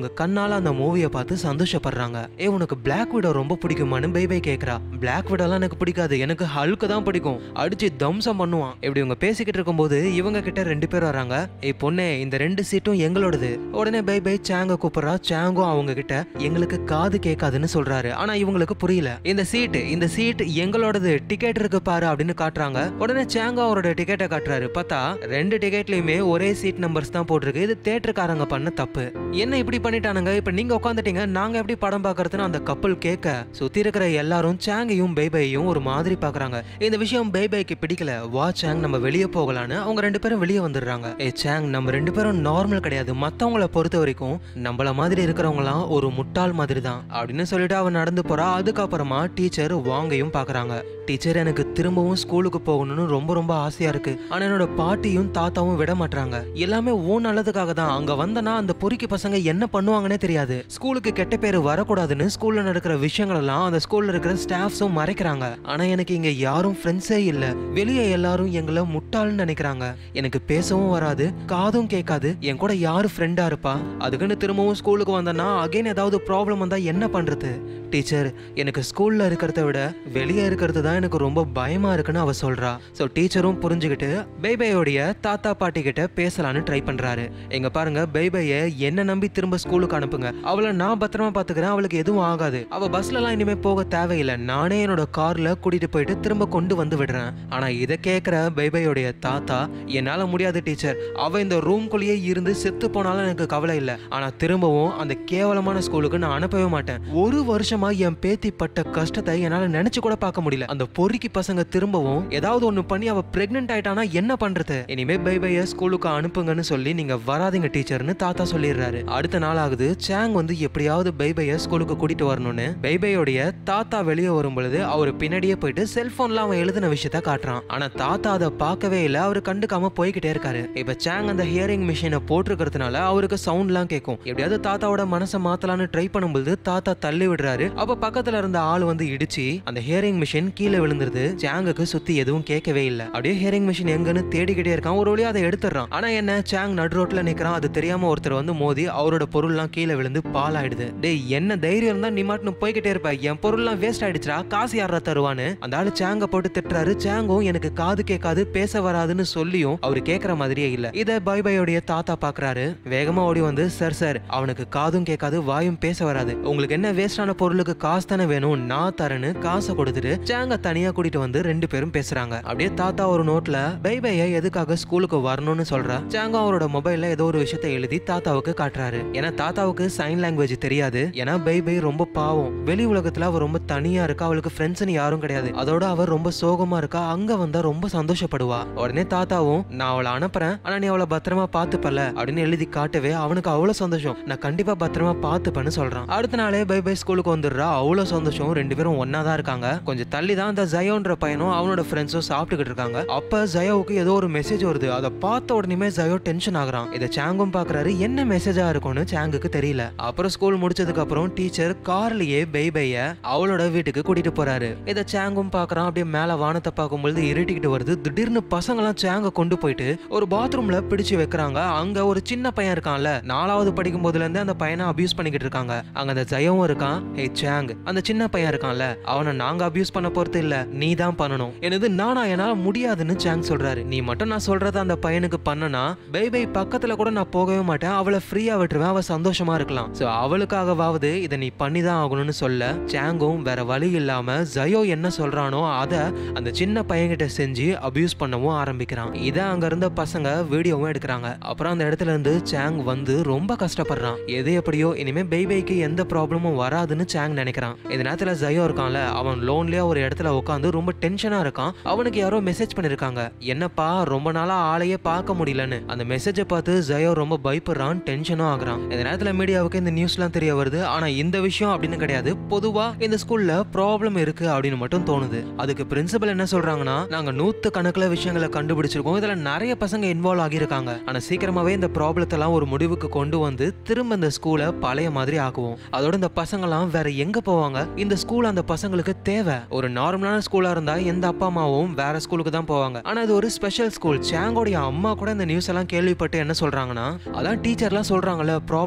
அவங்க கண்ணால அந்த மூவியை பார்த்து சந்தோஷப்படுறாங்க ஏ உனக்கு பிளாக் விடோ ரொம்ப பிடிக்குமான்னு பைபை கேக்குறா பிளாக் விடோலாம் எனக்கு பிடிக்காது எனக்கு ஹல்க்கு தான் பிடிக்கும் அடிச்சு தம்சம் பண்ணுவான் இப்படி இவங்க பேசிக்கிட்டு இருக்கும்போது இவங்க கிட்ட ரெண்டு பேர் வராங்க ஏய் பொண்ணே இந்த ரெண்டு சீட்டும் எங்களோடது உடனே பை பை சாங்க கூப்பிடுறா சாங்கும் அவங்க கிட்ட எங்களுக்கு காது கேட்காதுன்னு சொல்றாரு ஆனா இவங்களுக்கு புரியல இந்த சீட் இந்த சீட் எங்களோடது டிக்கெட் இருக்கு பாரு அப்படின்னு காட்டுறாங்க உடனே சாங்க அவரோட டிக்கெட்டை காட்டுறாரு பார்த்தா ரெண்டு டிக்கெட்லயுமே ஒரே சீட் நம்பர்ஸ் தான் போட்டிருக்கு இது தேட்டருக்காரங்க பண்ண தப்பு என்ன இப்படி பண்ணிட்டானுங்க இப்ப நீங்க உட்காந்துட்டீங்க நாங்க எப்படி படம் பார்க்கறதுன்னு அந்த கப்பல் கேட்க சுத்தி இருக்கிற எல்லாரும் சாங்கையும் பைபையும் ஒரு மாதிரி பாக்குறாங்க இந்த விஷயம் பைபைக்கு பிடிக்கல வா சாங் நம்ம வெளியே போகலான்னு அவங்க ரெண்டு பேரும் வெளியே வந்துடுறாங்க ஏ சாங் நம்ம ரெண்டு பேரும் நார்மல் கிடையாது மத்தவங்கள பொறுத்த வரைக்கும் நம்மள மாதிரி இருக்கிறவங்களாம் ஒரு முட்டாள் மாதிரி தான் அப்படின்னு சொல்லிட்டு அவன் நடந்து போறா அதுக்கப்புறமா டீச்சர் வாங்கையும் பாக்குறாங்க டீச்சர் எனக்கு திரும்பவும் ஸ்கூலுக்கு போகணும்னு ரொம்ப ரொம்ப ஆசையா இருக்கு ஆனா என்னோட பாட்டியும் தாத்தாவும் விட மாட்டாங்க எல்லாமே ஓ நல்லதுக்காக தான் அங்க வந்தனா அந்த பொறுக்கி பசங்க என்ன பண்ணுவாங்கன்னே தெரியாது ஸ்கூலுக்கு கெட்ட பேர் வரக்கூடாதுன்னு ஸ்கூல்ல நடக்கிற விஷயங்கள் எல்லாம் அந்த ஸ்கூல்ல இருக்கிற ஸ்டாஃப்ஸும் மறைக்கிறாங்க ஆனா எனக்கு இங்க யாரும் ஃப்ரெண்ட்ஸே இல்ல வெளியே எல்லாரும் எங்களை முட்டாள்னு நினைக்கிறாங்க எனக்கு பேசவும் வராது காதும் கேட்காது என் கூட யாரு ஃப்ரெண்டா இருப்பா அதுக்குன்னு திரும்பவும் ஸ்கூலுக்கு வந்தேன்னா அகைன் ஏதாவது ப்ராப்ளம் வந்தா என்ன பண்றது டீச்சர் எனக்கு ஸ்கூல்ல இருக்கிறத விட வெளியே இருக்கிறது தான் எனக்கு ரொம்ப பயமா இருக்குன்னு அவ சொல்றா ஸோ டீச்சரும் புரிஞ்சுக்கிட்டு பைபையோடைய தாத்தா பாட்டி கிட்ட பேசலான்னு ட்ரை பண்றாரு எங்க பாருங்க பைபைய என்ன நம்பி திரும்ப ஸ்கூலுக்கு அனுப்புங்க அவளை நான் பத்திரமா பாத்துக்கிறேன் அவளுக்கு எதுவும் ஆகாது அவ பஸ்ல எல்லாம் இனிமே போக தேவையில்லை நானே என்னோட கார்ல கூட்டிட்டு போயிட்டு திரும்ப கொண்டு வந்து விடுறேன் ஆனா இதை கேட்கிற பைபையோடைய தாத்தா என்னால முடியாது டீச்சர் அவ இந்த ரூம்குள்ளேயே இருந்து செத்து போனாலும் எனக்கு கவலை இல்லை ஆனா திரும்பவும் அந்த கேவலமான ஸ்கூலுக்கு நான் அனுப்பவே மாட்டேன் ஒரு வருஷமா என் பேத்தி பட்ட கஷ்டத்தை என்னால நினைச்சு கூட பார்க்க முடியல அந்த பொறுக்கி பசங்க திரும்பவும் ஏதாவது ஒண்ணு பண்ணி அவ பிரெக்னென்ட் ஆயிட்டானா என்ன பண்றது இனிமே பை பைய ஸ்கூலுக்கு அனுப்புங்கன்னு சொல்லி நீங்க வராதீங்க டீச்சர்னு தாத்தா சொல்லிடுறாரு அடுத்த நாள் ஆகுது சாங் வந்து எப்படியாவது பை பைய ஸ்கூலுக்கு கூட்டிட்டு வரணும்னு பை பையோடைய தாத்தா வெளியே வரும் பொழுது அவர் பின்னாடியே போயிட்டு செல்போன்ல அவன் எழுதின விஷயத்த காட்டுறான் ஆனா தாத்தா அதை பார்க்கவே இல்லை அவரு கண்டுக்காம போய்கிட்டே இருக்காரு இப்ப சாங் அந்த ஹியரிங் மிஷினை போட்டிருக்கிறதுனால அவருக்கு சவுண்ட்லாம் கேட்கும் எப்படியாவது தாத்தாவோட மனசை மாத்தலாம்னு ட்ரை பண்ணும்போது தாத்தா தள்ளி விடுறாரு அப்ப பக்கத்துல இருந்த ஆள் வந்து இடிச்சு அந்த ஹியரிங் மிஷின் கீழே விழுந்துருது சாங்குக்கு சுத்தி எதுவும் கேட்கவே இல்ல அப்படியே ஹியரிங் மிஷின் எங்கன்னு தேடிக்கிட்டே இருக்கான் ஒரு வழியா அதை எடுத்துறான் ஆனா என்ன சாங் நடு ரோட்ல நிக்கிறான் அது தெரியாம ஒருத்தர் வந்து மோதி அவரோட பொருள்லாம் கீழே விழுந்து பால் ஆயிடுது டேய் என்ன தைரியம் இருந்தா நீ மாட்டுன்னு போய்கிட்டே இருப்ப என் பொருள்லாம் வேஸ்ட் ஆயிடுச்சுடா காசு யாரா தருவான்னு அந்த ஆளு சாங்க போட்டு திட்டுறாரு சாங்கும் எனக்கு காது கேட்காது பேச வராதுன்னு சொல்லியும் அவரு கேக்குற மாதிரியே இல்ல இத பை பையோடைய தாத்தா பாக்குறாரு வேகமா ஓடி வந்து சார் சார் அவனுக்கு காதும் கேட்காது வாயும் பேச வராது உங்களுக்கு என்ன வேஸ்டான பொருளுக்கு காசு தானே வேணும் நான் தரேன்னு காசை கொடுத்துட்டு சாங்க தனியா கூட்டிட்டு வந்து ரெண்டு பேரும் பேசுறாங்க அப்படியே தாத்தா ஒரு நோட்ல பை பைய எதுக்காக ஸ்கூலுக்கு வரணும்னு சொல்றா சாங்க அவரோட மொபைல்ல ஏதோ ஒரு விஷயத்தை எழுதி தாத்தாவுக்கு காட்டுறாரு ஏன்னா தாத்தாவுக்கு சைன் லாங்குவேஜ் தெரியாது ஏன்னா பை பை ரொம்ப பாவம் வெளி உலகத்துல அவ ரொம்ப தனியா இருக்கா அவளுக்கு ஃப்ரெண்ட்ஸ்னு யாரும் கிடையாது அதோட அவ ரொம்ப சோகமா இருக்கா அங்க வந்தா ரொம்ப சந்தோஷப்படுவா உடனே தாத்தாவும் நான் அவளை அனுப்புறேன் ஆனா நீ அவளை பத்திரமா பாத்துப்பல அப்படின்னு எழுதி காட்டவே அவனுக்கு அவ்வளவு சந்தோஷம் நான் கண்டிப்பா பத்திரமா பாத்துப்பேன்னு சொல்றான் அடுத்த நாளே பை பை ஸ்கூலுக்கு வந்துடுறா அவ்வளவு சந்தோஷம் ரெண்டு பேரும் ஒன்னா தான் இருக்காங்க கொஞ்சம் தள்ளி தான் அந்த ஜயோன்ற பையனும் அவனோட ஃப்ரெண்ட்ஸும் சாப்பிட்டுக்கிட்டு இருக்காங்க அப்ப ஜயோவுக்கு ஏதோ ஒரு மெசேஜ் வருது அதை பார்த்த உடனே ஜயோ டென்ஷன் ஆகுறான் இதை சாங்கும் பாக்குறாரு என்ன மெசேஜா இருக்கும்னு சாங்குக்கு தெரியல அப்புறம் ஸ்கூல் முடிச்சதுக்கு அப்புறம் டீச்சர் கார்லயே பை பைய அவளோட வீட்டுக்கு கூட்டிட்டு போறாரு இதை சாங்கும் பாக்குறான் அப்படியே மேல வானத்தை பார்க்கும்பொழுது இருட்டிக்கிட்டு வருது திடீர்னு பசங்களாம் சாங்க கொண்டு போயிட்டு ஒரு பாத்ரூம்ல பிடிச்சு வைக்கிறாங்க அங்க ஒரு சின்ன பையன் இருக்கான்ல நாலாவது படிக்கும் போதுல இருந்தே அந்த பையனை அபியூஸ் பண்ணிக்கிட்டு இருக்காங்க அங்க அந்த ஜெயவும் இருக்கான் ஹே சாங் அந்த சின்ன பையன் இருக்கான்ல அவனை நாங்க அபியூஸ் பண்ண போறது இல்ல நீ தான் பண்ணணும் எனது நானா என்னால முடியாதுன்னு சாங் சொல்றாரு நீ மட்டும் நான் சொல்றத அந்த பையனுக்கு பண்ணனா பை பை பக்கத்துல கூட நான் போகவே மாட்டேன் அவளை ஃப்ரீயா விட்டுருவேன் அவ சந்தோஷமா இருக்கலாம் சோ அவளுக்காகவாவது இதை நீ பண்ணிதான் ஆகணும்னு சொல்ல சாங்கும் வேற வழி இல்லாம ஜயோ என்ன சொல்றானோ அத அந்த சின்ன பையன்கிட்ட செஞ்சு அபியூஸ் பண்ணவும் ஆரம்பிக்கிறான் இதை அங்க இருந்த பசங்க வீடியோவும் எடுக்கிறாங்க அப்புறம் அந்த இடத்துல இருந்து சாங் வந்து ரொம்ப கஷ்டப்படுறான் எது எப்படியோ இனிமே பெய்பைக்கு எந்த ப்ராப்ளமும் வராதுன்னு சாங் நினைக்கிறான் இந்த நேரத்துல ஜயோ இருக்கான்ல அவன் லோன்லயா ஒரு இடத்துல உட்காந்து ரொம்ப டென்ஷனா இருக்கான் அவனுக்கு யாரோ மெசேஜ் பண்ணிருக்காங்க என்னப்பா ரொம்ப நாளா ஆளையே பார்க்க முடியலன்னு அந்த மெசேஜை பார்த்து ஜயோ ரொம்ப பயப்படுறான் டென்ஷனும் ஆகுறான் இந்த நேரத்துல மீடியாவுக்கு இந்த நியூஸ்லாம் தெரிய வருது ஆனா இந்த விஷயம் அப்படின்னு கிடையாது பொதுவா இந்த ஸ்கூல்ல ப்ராப்ளம் இருக்கு அப்படின்னு மட்டும் தோணுது அதுக்கு பிரின்சிபல் என்ன சொல்றாங்கன்னா நாங்க நூத்து கணக்குல விஷயங்களை கண்டுபிடிச்சிருக்கோம் இதுல நிறைய பசங்க இன்வால்வ் ஆகியிருக்காங்க ஆனா சீக்கிரமாவே இந்த ப்ராப்ளத்தை எல்லாம் ஒரு முடிவுக்கு கொண்டு வந்து திரும்ப இந்த ஸ்கூலை பழைய மாதிரி ஆக்குவோம் அதோட இந்த பசங்கலாம் வேற எங்க போவாங்க இந்த ஸ்கூல் அந்த பசங்களுக்கு தேவை ஒரு நார்மலான ஸ்கூலா இருந்தா எந்த அப்பா அம்மாவும் வேற ஸ்கூலுக்கு தான் போவாங்க ஆனா இது ஒரு ஸ்பெஷல் ஸ்கூல் சாங்கோடைய அம்மா கூட இந்த நியூஸ் எல்லாம் கேள்விப்பட்டு என்ன சொல்றாங்கன்னா அதான் டீச்சர்லாம் சொல்றாங்கல்ல ப்ராப்ளம்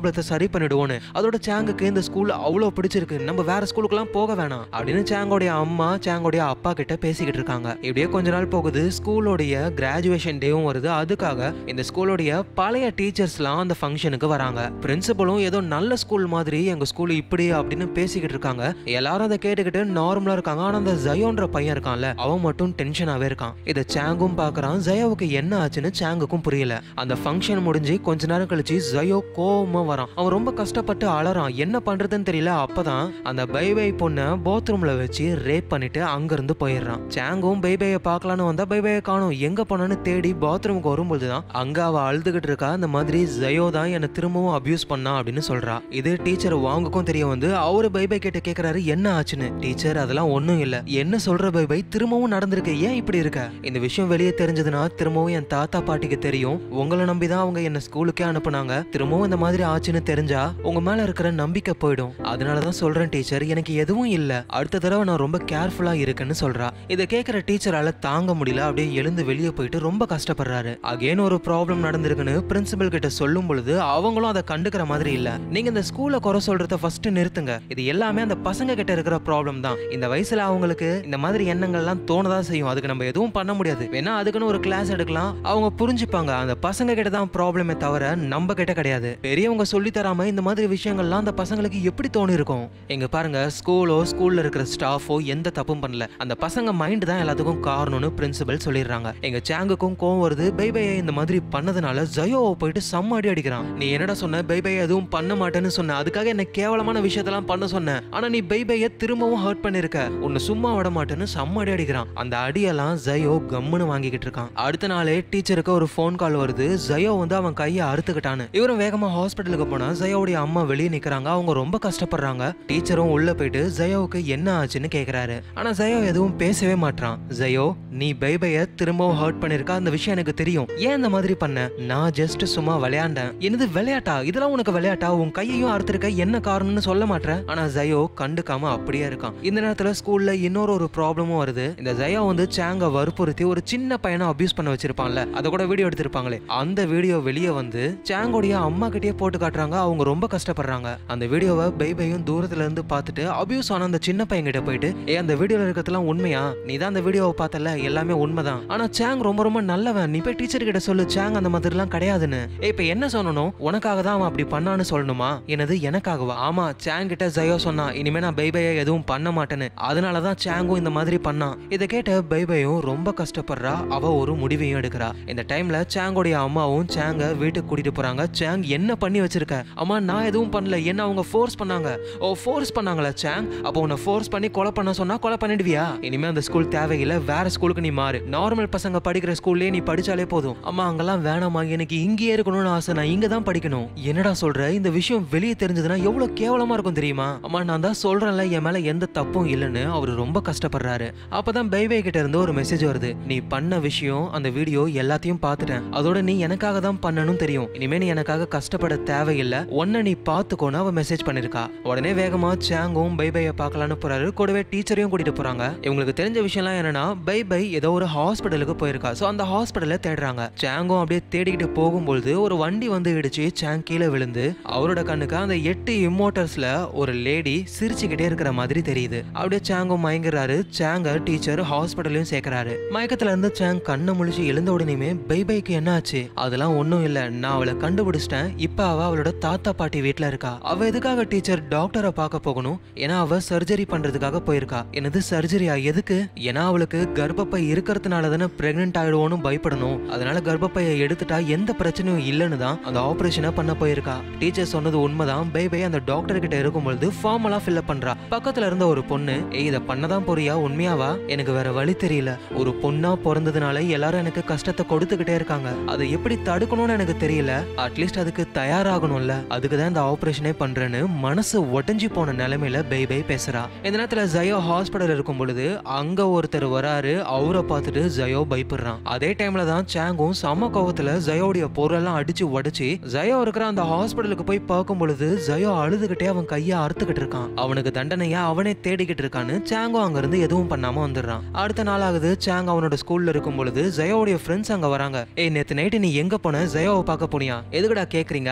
ப்ராப்ளத்தை சரி பண்ணிடுவோன்னு அதோட சாங்குக்கு இந்த ஸ்கூல் அவ்வளோ பிடிச்சிருக்கு நம்ம வேற ஸ்கூலுக்குலாம் போக வேணாம் அப்படின்னு சாங்கோடைய அம்மா சாங்கோடைய அப்பா கிட்ட பேசிக்கிட்டு இருக்காங்க இப்படியே கொஞ்ச நாள் போகுது ஸ்கூலோடைய கிராஜுவேஷன் டேவும் வருது அதுக்காக இந்த ஸ்கூலோடைய பழைய டீச்சர்ஸ்லாம் அந்த ஃபங்க்ஷனுக்கு வராங்க பிரின்சிபலும் ஏதோ நல்ல ஸ்கூல் மாதிரி எங்க ஸ்கூல் இப்படி அப்படின்னு பேசிக்கிட்டு இருக்காங்க எல்லாரும் அதை கேட்டுக்கிட்டு நார்மலா இருக்காங்க ஆனா அந்த ஜயோன்ற பையன் இருக்கான்ல அவன் மட்டும் டென்ஷனாவே இருக்கான் இதை சாங்கும் பாக்குறான் ஜயோவுக்கு என்ன ஆச்சுன்னு சாங்குக்கும் புரியல அந்த ஃபங்க்ஷன் முடிஞ்சு கொஞ்ச நேரம் கழிச்சு ஜயோ கோவமா வரான் அவன் ரொம்ப கஷ்டப்பட்டு அலறான் என்ன பண்றதுன்னு தெரியல அப்பதான் அந்த பைபை பொண்ணை பாத்ரூம்ல வச்சு ரேப் பண்ணிட்டு அங்க இருந்து போயிடுறான் சாங்கும் பைபையை பார்க்கலான்னு வந்தா பைபையை காணும் எங்க போனான்னு தேடி பாத்ரூமுக்கு வரும்போது தான் அங்க அவ அழுதுகிட்டு இருக்கா இந்த மாதிரி ஜயோ தான் என்னை திரும்பவும் அபியூஸ் பண்ணா அப்படின்னு சொல்றா இது டீச்சர் வாங்குக்கும் தெரிய வந்து அவரு பைபை கிட்ட கேக்குறாரு என்ன ஆச்சுன்னு டீச்சர் அதெல்லாம் ஒண்ணும் இல்ல என்ன சொல்ற பைபை திரும்பவும் நடந்திருக்கு ஏன் இப்படி இருக்க இந்த விஷயம் வெளியே தெரிஞ்சதுன்னா திரும்பவும் என் தாத்தா பாட்டிக்கு தெரியும் உங்களை நம்பி தான் அவங்க என்ன ஸ்கூலுக்கே அனுப்புனாங்க திரும்பவும் இந்த மாதிரி ஆச்சுன்னு தெரிஞ்சா உங்க மேல இருக்கிற நம்பிக்கை போயிடும் அதனால தான் சொல்றேன் டீச்சர் எனக்கு எதுவும் இல்ல அடுத்த தடவை நான் ரொம்ப கேர்ஃபுல்லா இருக்கேன்னு சொல்றா இதை கேட்கிற டீச்சரால தாங்க முடியல அப்படியே எழுந்து வெளியே போயிட்டு ரொம்ப கஷ்டப்படுறாரு அகைன் ஒரு ப்ராப்ளம் நடந்திருக்குன்னு பிரின்சிபல் கிட்ட சொல்லும் பொழுது அவங்களும் அதை கண்டுக்கிற மாதிரி இல்ல நீங்க இந்த ஸ்கூல்ல குறை சொல்றத ஃபர்ஸ்ட் நிறுத்துங்க இது எல்லாமே அந்த பசங்க கிட்ட இருக்கிற ப்ராப்ளம் தான் இந்த வயசுல அவங்களுக்கு இந்த மாதிரி எண்ணங்கள்லாம் தோணதான் செய்யும் அதுக்கு நம்ம எதுவும் பண்ண முடியாது வேணா அதுக்குன்னு ஒரு கிளாஸ் எடுக்கலாம் அவங்க புரிஞ்சுப்பாங்க அந்த பசங்க கிட்ட தான் ப்ராப்ளமே தவிர நம்ம கிட்ட கிடையாது பெரியவங்க சொல்லி தராம இந்த மாதிரி விஷயங்கள்லாம் அந்த பசங்களுக்கு எப்படி தோணி இருக்கும் எங்க பாருங்க ஸ்கூலோ ஸ்கூல்ல இருக்கிற ஸ்டாஃபோ எந்த தப்பும் பண்ணல அந்த பசங்க மைண்ட் தான் எல்லாத்துக்கும் காரணம்னு பிரின்சிபல் சொல்லிடுறாங்க எங்க சாங்குக்கும் கோவம் வருது பைபையை இந்த மாதிரி பண்ணதுனால ஜயோவை போயிட்டு செம்ம அடி அடிக்கிறான் நீ என்னடா சொன்ன பைபையை எதுவும் பண்ண மாட்டேன்னு சொன்ன அதுக்காக என்ன கேவலமான விஷயத்தெல்லாம் பண்ண சொன்ன ஆனா நீ பைபையை திரும்பவும் ஹர்ட் பண்ணிருக்க உன்னை சும்மா விட மாட்டேன்னு செம்ம அடி அடிக்கிறான் அந்த அடியெல்லாம் ஜயோ கம்முன்னு வாங்கிக்கிட்டு இருக்கான் அடுத்த நாளே டீச்சருக்கு ஒரு ஃபோன் கால் வருது ஜயோ வந்து அவன் கையை அறுத்துக்கிட்டான்னு இவரும் வேகமா ஹாஸ்பிட்டலுக்கு போனா ஜயோவுடைய அம்மா வெளியே நிக்கிறாங்க அவங்க ரொம்ப கஷ்டப்படுறாங்க டீச்சரும் உள்ள போயிட்டு ஜயோவுக்கு என்ன ஆச்சுன்னு கேக்குறாரு ஆனா ஜயோ எதுவும் பேசவே மாட்றான் ஜயோ நீ பைபைய திரும்பவும் ஹர்ட் பண்ணிருக்க அந்த விஷயம் எனக்கு தெரியும் ஏன் இந்த மாதிரி பண்ண நான் ஜஸ்ட் சும்மா விளையாண்டேன் என்னது விளையாட்டா இதெல்லாம் உனக்கு விளையாட்டா உன் கையையும் அறுத்திருக்க என்ன காரணம்னு சொல்ல மாட்ற ஆனா ஜயோ கண்டுக்காம அப்படியே இருக்கான் இந்த நேரத்துல ஸ்கூல்ல இன்னொரு ஒரு ப்ராப்ளமும் வருது இந்த ஜயோ வந்து சாங்க வற்புறுத்தி ஒரு சின்ன பையனை அபியூஸ் பண்ண வச்சிருப்பான்ல அதை கூட வீடியோ எடுத்திருப்பாங்களே அந்த வீடியோ வெளியே வந்து சாங்கோடைய அம்மா கிட்டயே போட்டு காட்டுறாங்க அவங்க ரொம்ப கஷ்டப்படுறாங்க அந்த வீடியோவை பைபையும் தூரத்துல இருந்து பார்த்துட்டு அபியூஸ் ஆன அந்த சின்ன பையன் கிட்ட போயிட்டு ஏ அந்த வீடியோல இருக்கிறதுலாம் உண்மையா நீ தான் அந்த வீடியோவை பார்த்தல எல்லாமே உண்மைதான் ஆனா சாங் ரொம்ப ரொம்ப நல்லவன் நீ போய் டீச்சர் கிட்ட சொல்லு சாங் அந்த மாதிரிலாம் கிடையாதுன்னு ஏய், இப்ப என்ன சொல்லணும் உனக்காக தான் அவன் அப்படி பண்ணான்னு சொல்லணுமா எனது எனக்காகவா ஆமா சாங் கிட்ட ஜயோ சொன்னா இனிமே நான் பைபையை எதுவும் பண்ண மாட்டேன்னு அதனால தான் சாங்கும் இந்த மாதிரி பண்ணான் இதை கேட்ட பைபையும் ரொம்ப கஷ்டப்படுறா அவ ஒரு முடிவையும் எடுக்கிறா இந்த டைம்ல சாங்கோடைய அம்மாவும் சாங்க வீட்டுக்கு கூட்டிட்டு போறாங்க சாங் என்ன பண்ணி வச்சிருக்க அம்மா நான் எதுவும் பண்ணல என்ன அவங்க ஃபோர்ஸ் பண்ணாங்க ஓ ஃபோர்ஸ் பண்ணாங்களா சாங் அப்போ உன்னை ஃபோர்ஸ் பண்ணி கொலை பண்ண சொன்னா கொலை பண்ணிடுவியா இனிமே அந்த ஸ்கூல் தேவையில்லை வேற ஸ்கூலுக்கு நீ மாறு நார்மல் பசங்க படிக்கிற ஸ்கூல்லே நீ படிச்சாலே போதும் அம்மா அங்கெல்லாம் வேணாமா எனக்கு இங்கேயே இருக்கணும்னு ஆசை நான் இங்க தான் படிக்கணும் என்னடா சொல்ற இந்த விஷயம் வெளியே தெரிஞ்சதுன்னா எவ்வளவு கேவலமா இருக்கும் தெரியுமா அம்மா நான் தான் சொல்றேன்ல என் மேல எந்த தப்பும் இல்லைன்னு அவர் ரொம்ப கஷ்டப்படுறாரு அப்பதான் பைபை கிட்ட இருந்து ஒரு மெசேஜ் வருது நீ பண்ண விஷயம் அந்த வீடியோ எல்லாத்தையும் பார்த்துட்டேன் அதோட நீ எனக்காக தான் பண்ணணும் தெரியும் இனிமே நீ எனக்காக கஷ்டப்பட தேவையில்லை உன்னை நீ பார்த்துக்கோன்னு அவ மெசேஜ் பண்ணிருக்கா உடனே வேகமா சாங்கும் பைபைய பார்க்கலான்னு போறாரு கூடவே டீச்சரையும் கூட்டிட்டு போறாங்க இவங்களுக்கு தெரிஞ்ச விஷயம்லாம் என்னன்னா பைபை ஏதோ ஒரு ஹாஸ்பிட்டலுக்கு போயிருக்கா சோ அந்த ஹாஸ்பிட்டலை தேடுறாங்க சாங்கும் அப்படியே தேடிக்கிட்டு போகும்பொழுது ஒரு வண்டி வந்து இடிச்சு சாங் கீழே விழுந்து அவரோட கண்ணுக்கு அந்த எட்டு இம்மோட்டர்ஸ்ல ஒரு லேடி சிரிச்சுக்கிட்டே இருக்கிற மாதிரி தெரியுது அப்படியே சாங்கும் மயங்குறாரு சாங்க டீச்சர் ஹாஸ்பிட்டலையும் சேர்க்கறாரு மயக்கத்துல இருந்து சாங் கண்ணை முழிச்சு எழுந்த உடனேயுமே பைபைக்கு என்ன ஆச்சு அதெல்லாம் ஒண்ணும் இல்ல நான் அவளை கண்டுபிடிச்சிட்டேன் இப்ப அவ அவளோட தாத்தா பாட்டி வீட்ல இருக்கா அவ எதுக்காக டீச்சர் டாக்டரை பார்க்க போகணும் ஏன்னா அவ சர்ஜரி பண்றதுக்காக போயிருக்கா என்னது சர்ஜரியா எதுக்கு ஏன்னா அவளுக்கு கர்ப்பப்பை இருக்கிறதுனால தானே பிரெக்னென்ட் ஆயிடுவோன்னு பயப்படணும் அதனால கர்ப்பப்பையை எடுத்துட்டா எந்த பிரச்சனையும் இல்லைன்னு தான் அந்த ஆபரேஷனை பண்ண போயிருக்கா டீச்சர் சொன்னது உண்மைதான் பை அந்த டாக்டர் கிட்ட இருக்கும்பொழுது ஃபார்ம் எல்லாம் ஃபில்அப் பண்றா பக்கத்துல இருந்த ஒரு பொண்ணு ஏய் இதை பண்ணதான் போறியா உண்மையாவா எனக்கு வேற வழி தெரியல ஒரு பொண்ணா பிறந்ததுனால எல்லாரும் எனக்கு கஷ்டத்தை கொடுத்துக்கிட்டே இருக்காங்க அதை எப்படி தடுக்கணும்னு எனக்கு தெரியல அட்லீஸ்ட் அதுக்கு தயாராகணும்ல அதுக்கு தான் இந்த ஆபரேஷனே பண்றேன்னு மனசு உடைஞ்சு போன நிலைமையில பை பை பேசுறா இந்த நேரத்துல ஜயோ ஹாஸ்பிடல் இருக்கும் பொழுது அங்க ஒருத்தர் வராரு அவரை பார்த்துட்டு ஜயோ பயப்படுறான் அதே டைம்ல தான் சாங்கும் சம கோவத்துல ஜயோடைய பொருளெல்லாம் அடிச்சு உடைச்சு ஜயோ இருக்கிற அந்த ஹாஸ்பிடலுக்கு போய் பார்க்கும் பொழுது ஜயோ அழுதுகிட்டே அவன் கையை அறுத்துக்கிட்டு இருக்கான் அவனுக்கு தண்டனையா அவனே தேடிக்கிட்டு இருக்கான்னு சாங்கோ அங்க இருந்து எதுவும் பண்ணாம வந்துடுறான் அடுத்த நாள் ஆகுது சாங் அவனோட ஸ்கூல்ல இருக்கும் பொழுது ஜயோடைய ஃப்ரெண்ட்ஸ் அங்க வராங்க ஏய் நேத்து நைட்டு நீ எங்க போன ஜயோவை பார்க்க போனியா எதுக்குடா கேக்குறீங்க அதெல்லாம் உங்களுக்கு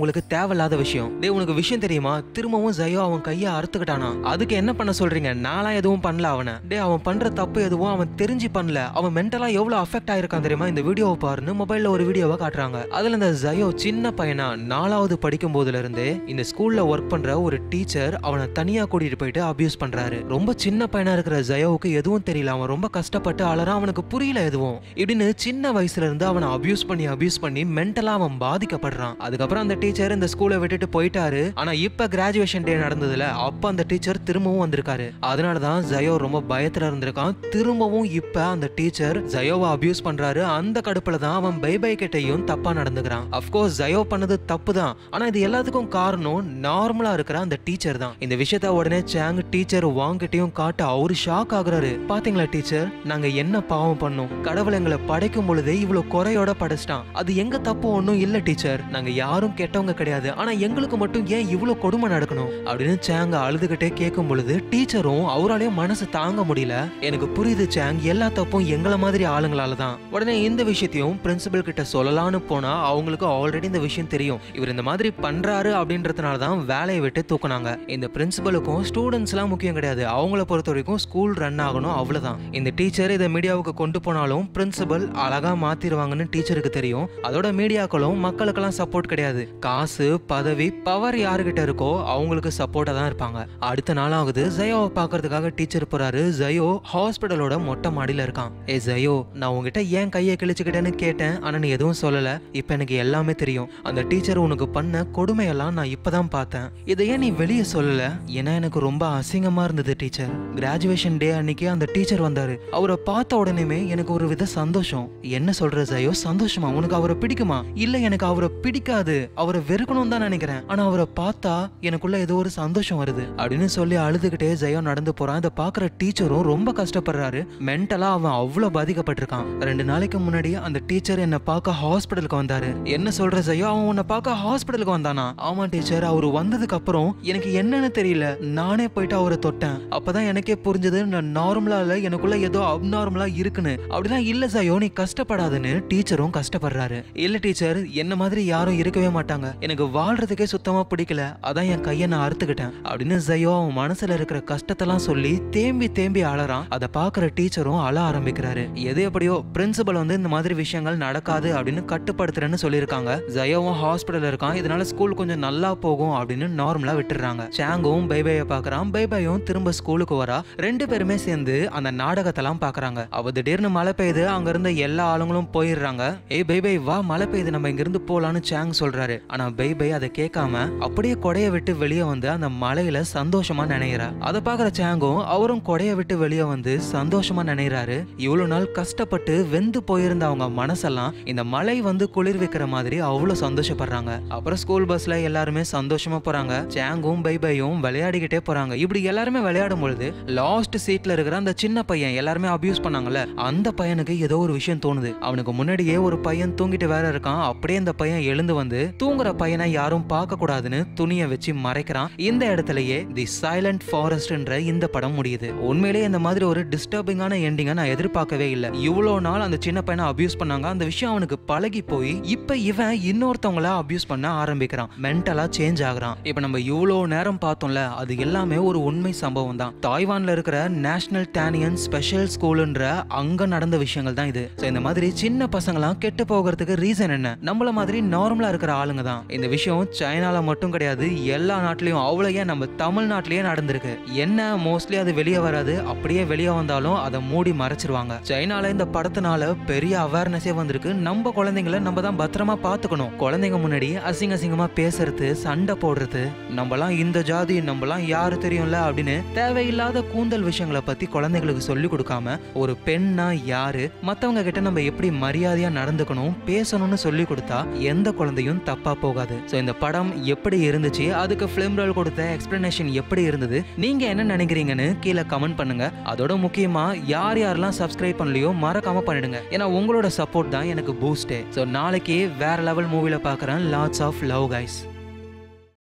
உங்களுக்கு தேவையில்லாத விஷயம் டே உனக்கு விஷயம் தெரியுமா திரும்பவும் ஜயோ அவன் கையை அறுத்துக்கிட்டானா அதுக்கு என்ன பண்ண சொல்றீங்க நான்லாம் எதுவும் பண்ணல அவனை டே அவன் பண்ற தப்பு எதுவும் அவன் தெரிஞ்சு பண்ணல அவன் மென்டலா எவ்வளவு அஃபெக்ட் ஆயிருக்கான் தெரியுமா இந்த வீடியோவை பாருன்னு மொபைல்ல ஒரு வீடியோவை காட்டுறாங்க அதுல இந்த ஜயோ சின்ன பையனா நாலாவது படிக்கும் போதுல இருந்தே இந்த ஸ்கூல்ல ஒர்க் பண்ற ஒரு டீச்சர் அவனை தனியா கூட்டிட்டு போயிட்டு அபியூஸ் பண்றாரு ரொம்ப சின்ன பையனா இருக்கிற ஜயோவுக்கு எதுவும் தெரியல அவன் ரொம்ப கஷ்டப்பட்டு அலறான் அவனுக்கு புரியல எதுவும் இப்படின்னு சின்ன வயசுல இருந்து அவனை அபியூஸ் பண்ணி அபியூஸ் பண்ணி மென்டலா அவன் பாதிக்கப்படுறான் அதுக்கப்புறம் அந்த டீச்சர் இந்த ஸ்கூலை விட்டுட்டு போயிட்டாரு ஆனா இப்ப கிராஜுவேஷன் டே நடந்ததுல அப்ப அந்த டீச்சர் திரும்பவும் வந்திருக்காரு அதனாலதான் ஜயோ ரொம்ப பயத்துல இருந்திருக்கான் திரும்பவும் இப்ப அந்த டீச்சர் ஜயோவை அபியூஸ் பண்றாரு அந்த கடுப்புல தான் அவன் பை பை கிட்டையும் தப்பா நடந்துக்கிறான் அப்கோர்ஸ் ஜயோ பண்ணது தப்பு தான் ஆனா இது எல்லாத்துக்கும் காரணம் நார்மலா இருக்கிற அந்த டீச்சர் தான் இந்த விஷயத்த உடனே சாங் டீச்சர் வாங்கிட்டையும் காட்ட அவரு ஷாக் ஆகுறாரு பாத்தீங்களா டீச்சர் நாங்க என்ன பாவம் பண்ணோம் கடவுள் எங்களை படைக்கும் பொழுதே இவ்வளவு குறையோட படைச்சிட்டான் அது எங்க தப்பு ஒன்றும் இல்ல டீச்சர் நாங்க யாரும் கெட்டவங்க கிடையாது ஆனா எங்களுக்கு மட்டும் ஏன் இவ்வளவு கொடுமை நடக்கணும் அப்படின்னு சாங் அழுதுகிட்டே கேட்கும் பொழுது டீச்சரும் அவராலையும் மனசு தாங்க முடியல எனக்கு புரியுது சாங் எல்லா தப்பும் எங்களை மாதிரி ஆளுங்களால தான் உடனே இந்த விஷயத்தையும் பிரின்சிபல் கிட்ட சொல்லலாம்னு போனா அவங்களுக்கு ஆல்ரெடி இந்த விஷயம் தெரியும் இவர் இந்த மாதிரி பண்றாரு அப்படின்றதுனால தான் வேலையை விட்டு தூக்குனாங்க இந்த பிரின்சிபலுக்கும் ஸ்டூடெண்ட்ஸ் எல்லாம் முக்கியம் கிடையாது அவங்கள பொறுத்த வரைக்கும் ஸ்கூல் ரன் ஆகணும் அவ்வளவுதான் இந்த டீச்சர் இதை மீடியாவுக்கு கொண்டு போனாலும் பிரின்சிபல் அழகா மாத்திருவாங்கன்னு டீச்சருக்கு தெரியும் அதோட மீடியாக்களும் மக்களுக்கெல்லாம் சப்போர்ட் கிடையாது காசு பதவி பவர் யாருகிட்ட இருக்கோ அவங்களுக்கு சப்போர்ட்டா தான் இருப்பாங்க அடுத்த நாள் ஆகுது ஜயோவை பாக்குறதுக்காக டீச்சர் போறாரு ஜயோ ஹாஸ்பிட்டலோட மொட்டை மாடியில இருக்கான் ஏ ஜயோ நான் உங்ககிட்ட ஏன் கையை கிழிச்சுக்கிட்டேன்னு கேட்டேன் ஆனா நீ எதுவும் சொல்லல இப்ப எனக்கு எல்லாமே தெரியும் அந்த டீச்சர் உனக்கு பண்ண கொடுமையெல்லாம் நான் இப்பதான் பார்த்தேன் இதை ஏன் நீ வெளியே சொல்லல ஏன்னா எனக்கு ரொம்ப அசிங்கமா இருந்தது டீச்சர் கிராஜுவேஷன் டே அன்னைக்கு அந்த டீச்சர் வந்தாரு அவரை பார்த்த உடனேமே எனக்கு ஒரு வித சந்தோஷம் என்ன சொல்ற ஜயோ சந்தோஷமா உனக்கு அவரை பிடிக்குமா இல்ல எனக்கு அவரை பிடிக்காது அவரை வெறுக்கணும் தான் நினைக்கிறேன் ஆனா அவரை பார்த்தா எனக்குள்ள ஏதோ ஒரு சந்தோஷம் வருது அப்படின்னு சொல்லி அழுதுகிட்டே ஜெயோ நடந்து போறான் இதை பாக்குற டீச்சரும் ரொம்ப கஷ்டப்படுறாரு மென்டலா அவன் அவ்வளவு பாதிக்கப்பட்டிருக்கான் ரெண்டு நாளைக்கு முன்னாடி அந்த டீச்சர் என்ன பார்க்க ஹாஸ்பிட்டலுக்கு வந்தாரு என்ன சொல்ற ஜெயோ அவன் உன்னை பார்க்க ஹாஸ்பிட்டலுக்கு வந்தானா ஆமா டீச்சர் அவரு வந்ததுக்கு அப்புறம் எனக்கு என்னன்னு தெரியல நானே போயிட்டு அவரை தொட்டேன் அப்பதான் எனக்கே புரிஞ்சது நான் நார்மலா இல்ல எனக்குள்ள ஏதோ அப்நார்மலா இருக்குன்னு அப்படிலாம் இல்ல ஜயோ நீ கஷ்டப்படாதுன்னு டீச்சரும் கஷ்டப்படுறாரு இல்ல டீச்சர் என்ன மாதிரி யாரும் இருக்கவே மாட்டாங்க எனக்கு வாழ்றதுக்கே சுத்தமா பிடிக்கல அதான் என் கையை நான் அறுத்துக்கிட்டேன் அப்படின்னு ஜயோ அவன் மனசுல இருக்கிற கஷ்டத்தெல்லாம் சொல்லி தேம்பி தேம்பி அழறான் அதை பாக்குற டீச்சரும் அழ ஆரம்பிக்கிறாரு எது எப்படியோ பிரின்சிபல் வந்து இந்த மாதிரி விஷயங்கள் நடக்காது அப்படின்னு கட்டுப்படுத்துறேன்னு சொல்லியிருக்காங்க ஜயோவும் ஹாஸ்பிட்டல் இருக்கான் இதனால ஸ்கூல் கொஞ்சம் நல்லா போகும் அப்படின்னு நார்மலா விட்டுறாங்க சாங்கும் பைபைய பாக்குறான் பைபையும் திரும்ப ஸ்கூலுக்கு வரா ரெண்டு பேருமே சேர்ந்து அந்த நாடகத்தெல்லாம் பாக்குறாங்க அவ திடீர்னு மழை பெய்யுது அங்க இருந்த எல்லா ஆளுங்களும் போயிடுறாங்க ஏய் பைபை வா மழை பெய்யுது நம்ம இங்க இருந்து போலான்னு சாங் சொல்றாரு ஆனா பைபை அதை கேட்காம அப்படியே கொடைய விட்டு வெளியே வந்து அந்த மலையில சந்தோஷமா நினைக்கிறா அதை பாக்குற சாங்கும் அவரும் கொடைய விட்டு வெளியே வந்து சந்தோஷமா நினைக்கிறாரு இவ்வளவு நாள் கஷ்டப்பட்டு வெந்து போயிருந்த அவங்க மனசெல்லாம் இந்த மலை வந்து குளிர்விக்கிற மாதிரி அவ்வளவு சந்தோஷப்படுறாங்க அப்புறம் ஸ்கூல் பஸ்ல எல்லாருமே சந்தோஷமா போறாங்க சாங்கும் பைபையும் விளையாடிக்கிட்டே போறாங்க இப்படி எல்லாருமே விளையாடும் பொழுது லாஸ்ட் சீட்ல இருக்கிற அந்த சின்ன பையன் எல்லாருமே அபியூஸ் பண்ணாங்கல்ல அந்த பையனுக்கு ஏதோ ஒரு விஷயம் தோணுது அவனுக்கு முன்னாடியே ஒரு பையன் தூங்கிட்டு வேற இருக்கான் அப்படியே இந்த பையன் எழுந்து வந்து தூங்குற பையனை யாரும் பார்க்க கூடாதுன்னு துணியை வச்சு மறைக்கிறான் இந்த இடத்துலயே தி சைலண்ட் ஃபாரஸ்ட்ன்ற இந்த படம் முடியுது உண்மையிலேயே இந்த மாதிரி ஒரு டிஸ்டர்பிங்கான எண்டிங்கை நான் எதிர்பார்க்கவே இல்லை இவ்வளோ நாள் அந்த சின்ன பையனை அபியூஸ் பண்ணாங்க அந்த விஷயம் அவனுக்கு பழகி போய் இப்ப இவன் இன்னொருத்தவங்கள அபியூஸ் பண்ண ஆரம்பிக்கிறான் மென்டலா சேஞ்ச் ஆகுறான் இப்ப நம்ம இவ்வளோ நேரம் பார்த்தோம்ல அது எல்லாமே ஒரு உண்மை சம்பவம் தான் தாய்வான்ல இருக்கிற நேஷனல் டேனியன் ஸ்பெஷல் ஸ்கூலுன்ற அங்க நடந்த விஷயங்கள் தான் இது ஸோ இந்த மாதிரி சின்ன பசங்களாம் கெட்டு போகிறதுக்கு ரீசன் என்ன நம்மள மாதிரி நார்மலா இருக்கிற ஆளுங்க தான் இந்த விஷயம் சைனால மட்டும் கிடையாது எல்லா நாட்டிலையும் அவ்வளோ ஏன் நம்ம தமிழ்நாட்டிலேயே நடந்திருக்கு என்ன மோஸ்ட்லி அது வெளியே வராது அப்படியே வெளியே வந்தாலும் அதை மூடி மறைச்சிருவாங்க சைனால இந்த படத்தினால பெரிய அவேர்னஸே வந்திருக்கு நம்ம குழந்தைங்கள நம்ம தான் பத்திரமா பார்த்துக்கணும் குழந்தைங்க முன்னாடி அசிங்க அசிங்கமா பேசுறது சண்டை போடுறது நம்மலாம் இந்த ஜாதி நம்மலாம் யாரு தெரியும்ல அப்படின்னு தேவையில்லாத கூந்தல் விஷயங்களை பத்தி குழந்தைங்களுக்கு சொல்லி கொடுக்காம ஒரு பெண்ணா யாரு மத்தவங்க கிட்ட நம்ம எப்படி மரியாதையா நடந்துக்கணும் பேசணும்னு சொல்லி கொடுத்தா எந்த குழந்தையும் தப்பா போகாது ஸோ இந்த படம் எப்படி இருந்துச்சு அதுக்கு ஃபிலிம் ரோல் கொடுத்த எக்ஸ்பிளனேஷன் எப்படி இருந்தது நீங்க என்ன நினைக்கிறீங்கன்னு கீழே கமெண்ட் பண்ணுங்க அதோட முக்கியமா யார் யாரெல்லாம் சப்ஸ்கிரைப் பண்ணலையோ மறக்காம பண்ணிடுங்க ஏன்னா உங்களோட சப்போர்ட் தான் எனக்கு பூஸ்டே ஸோ நாளைக்கு வேற லெவல் மூவில பார்க்குறேன் லாட்ஸ் ஆஃப் லவ் கைஸ்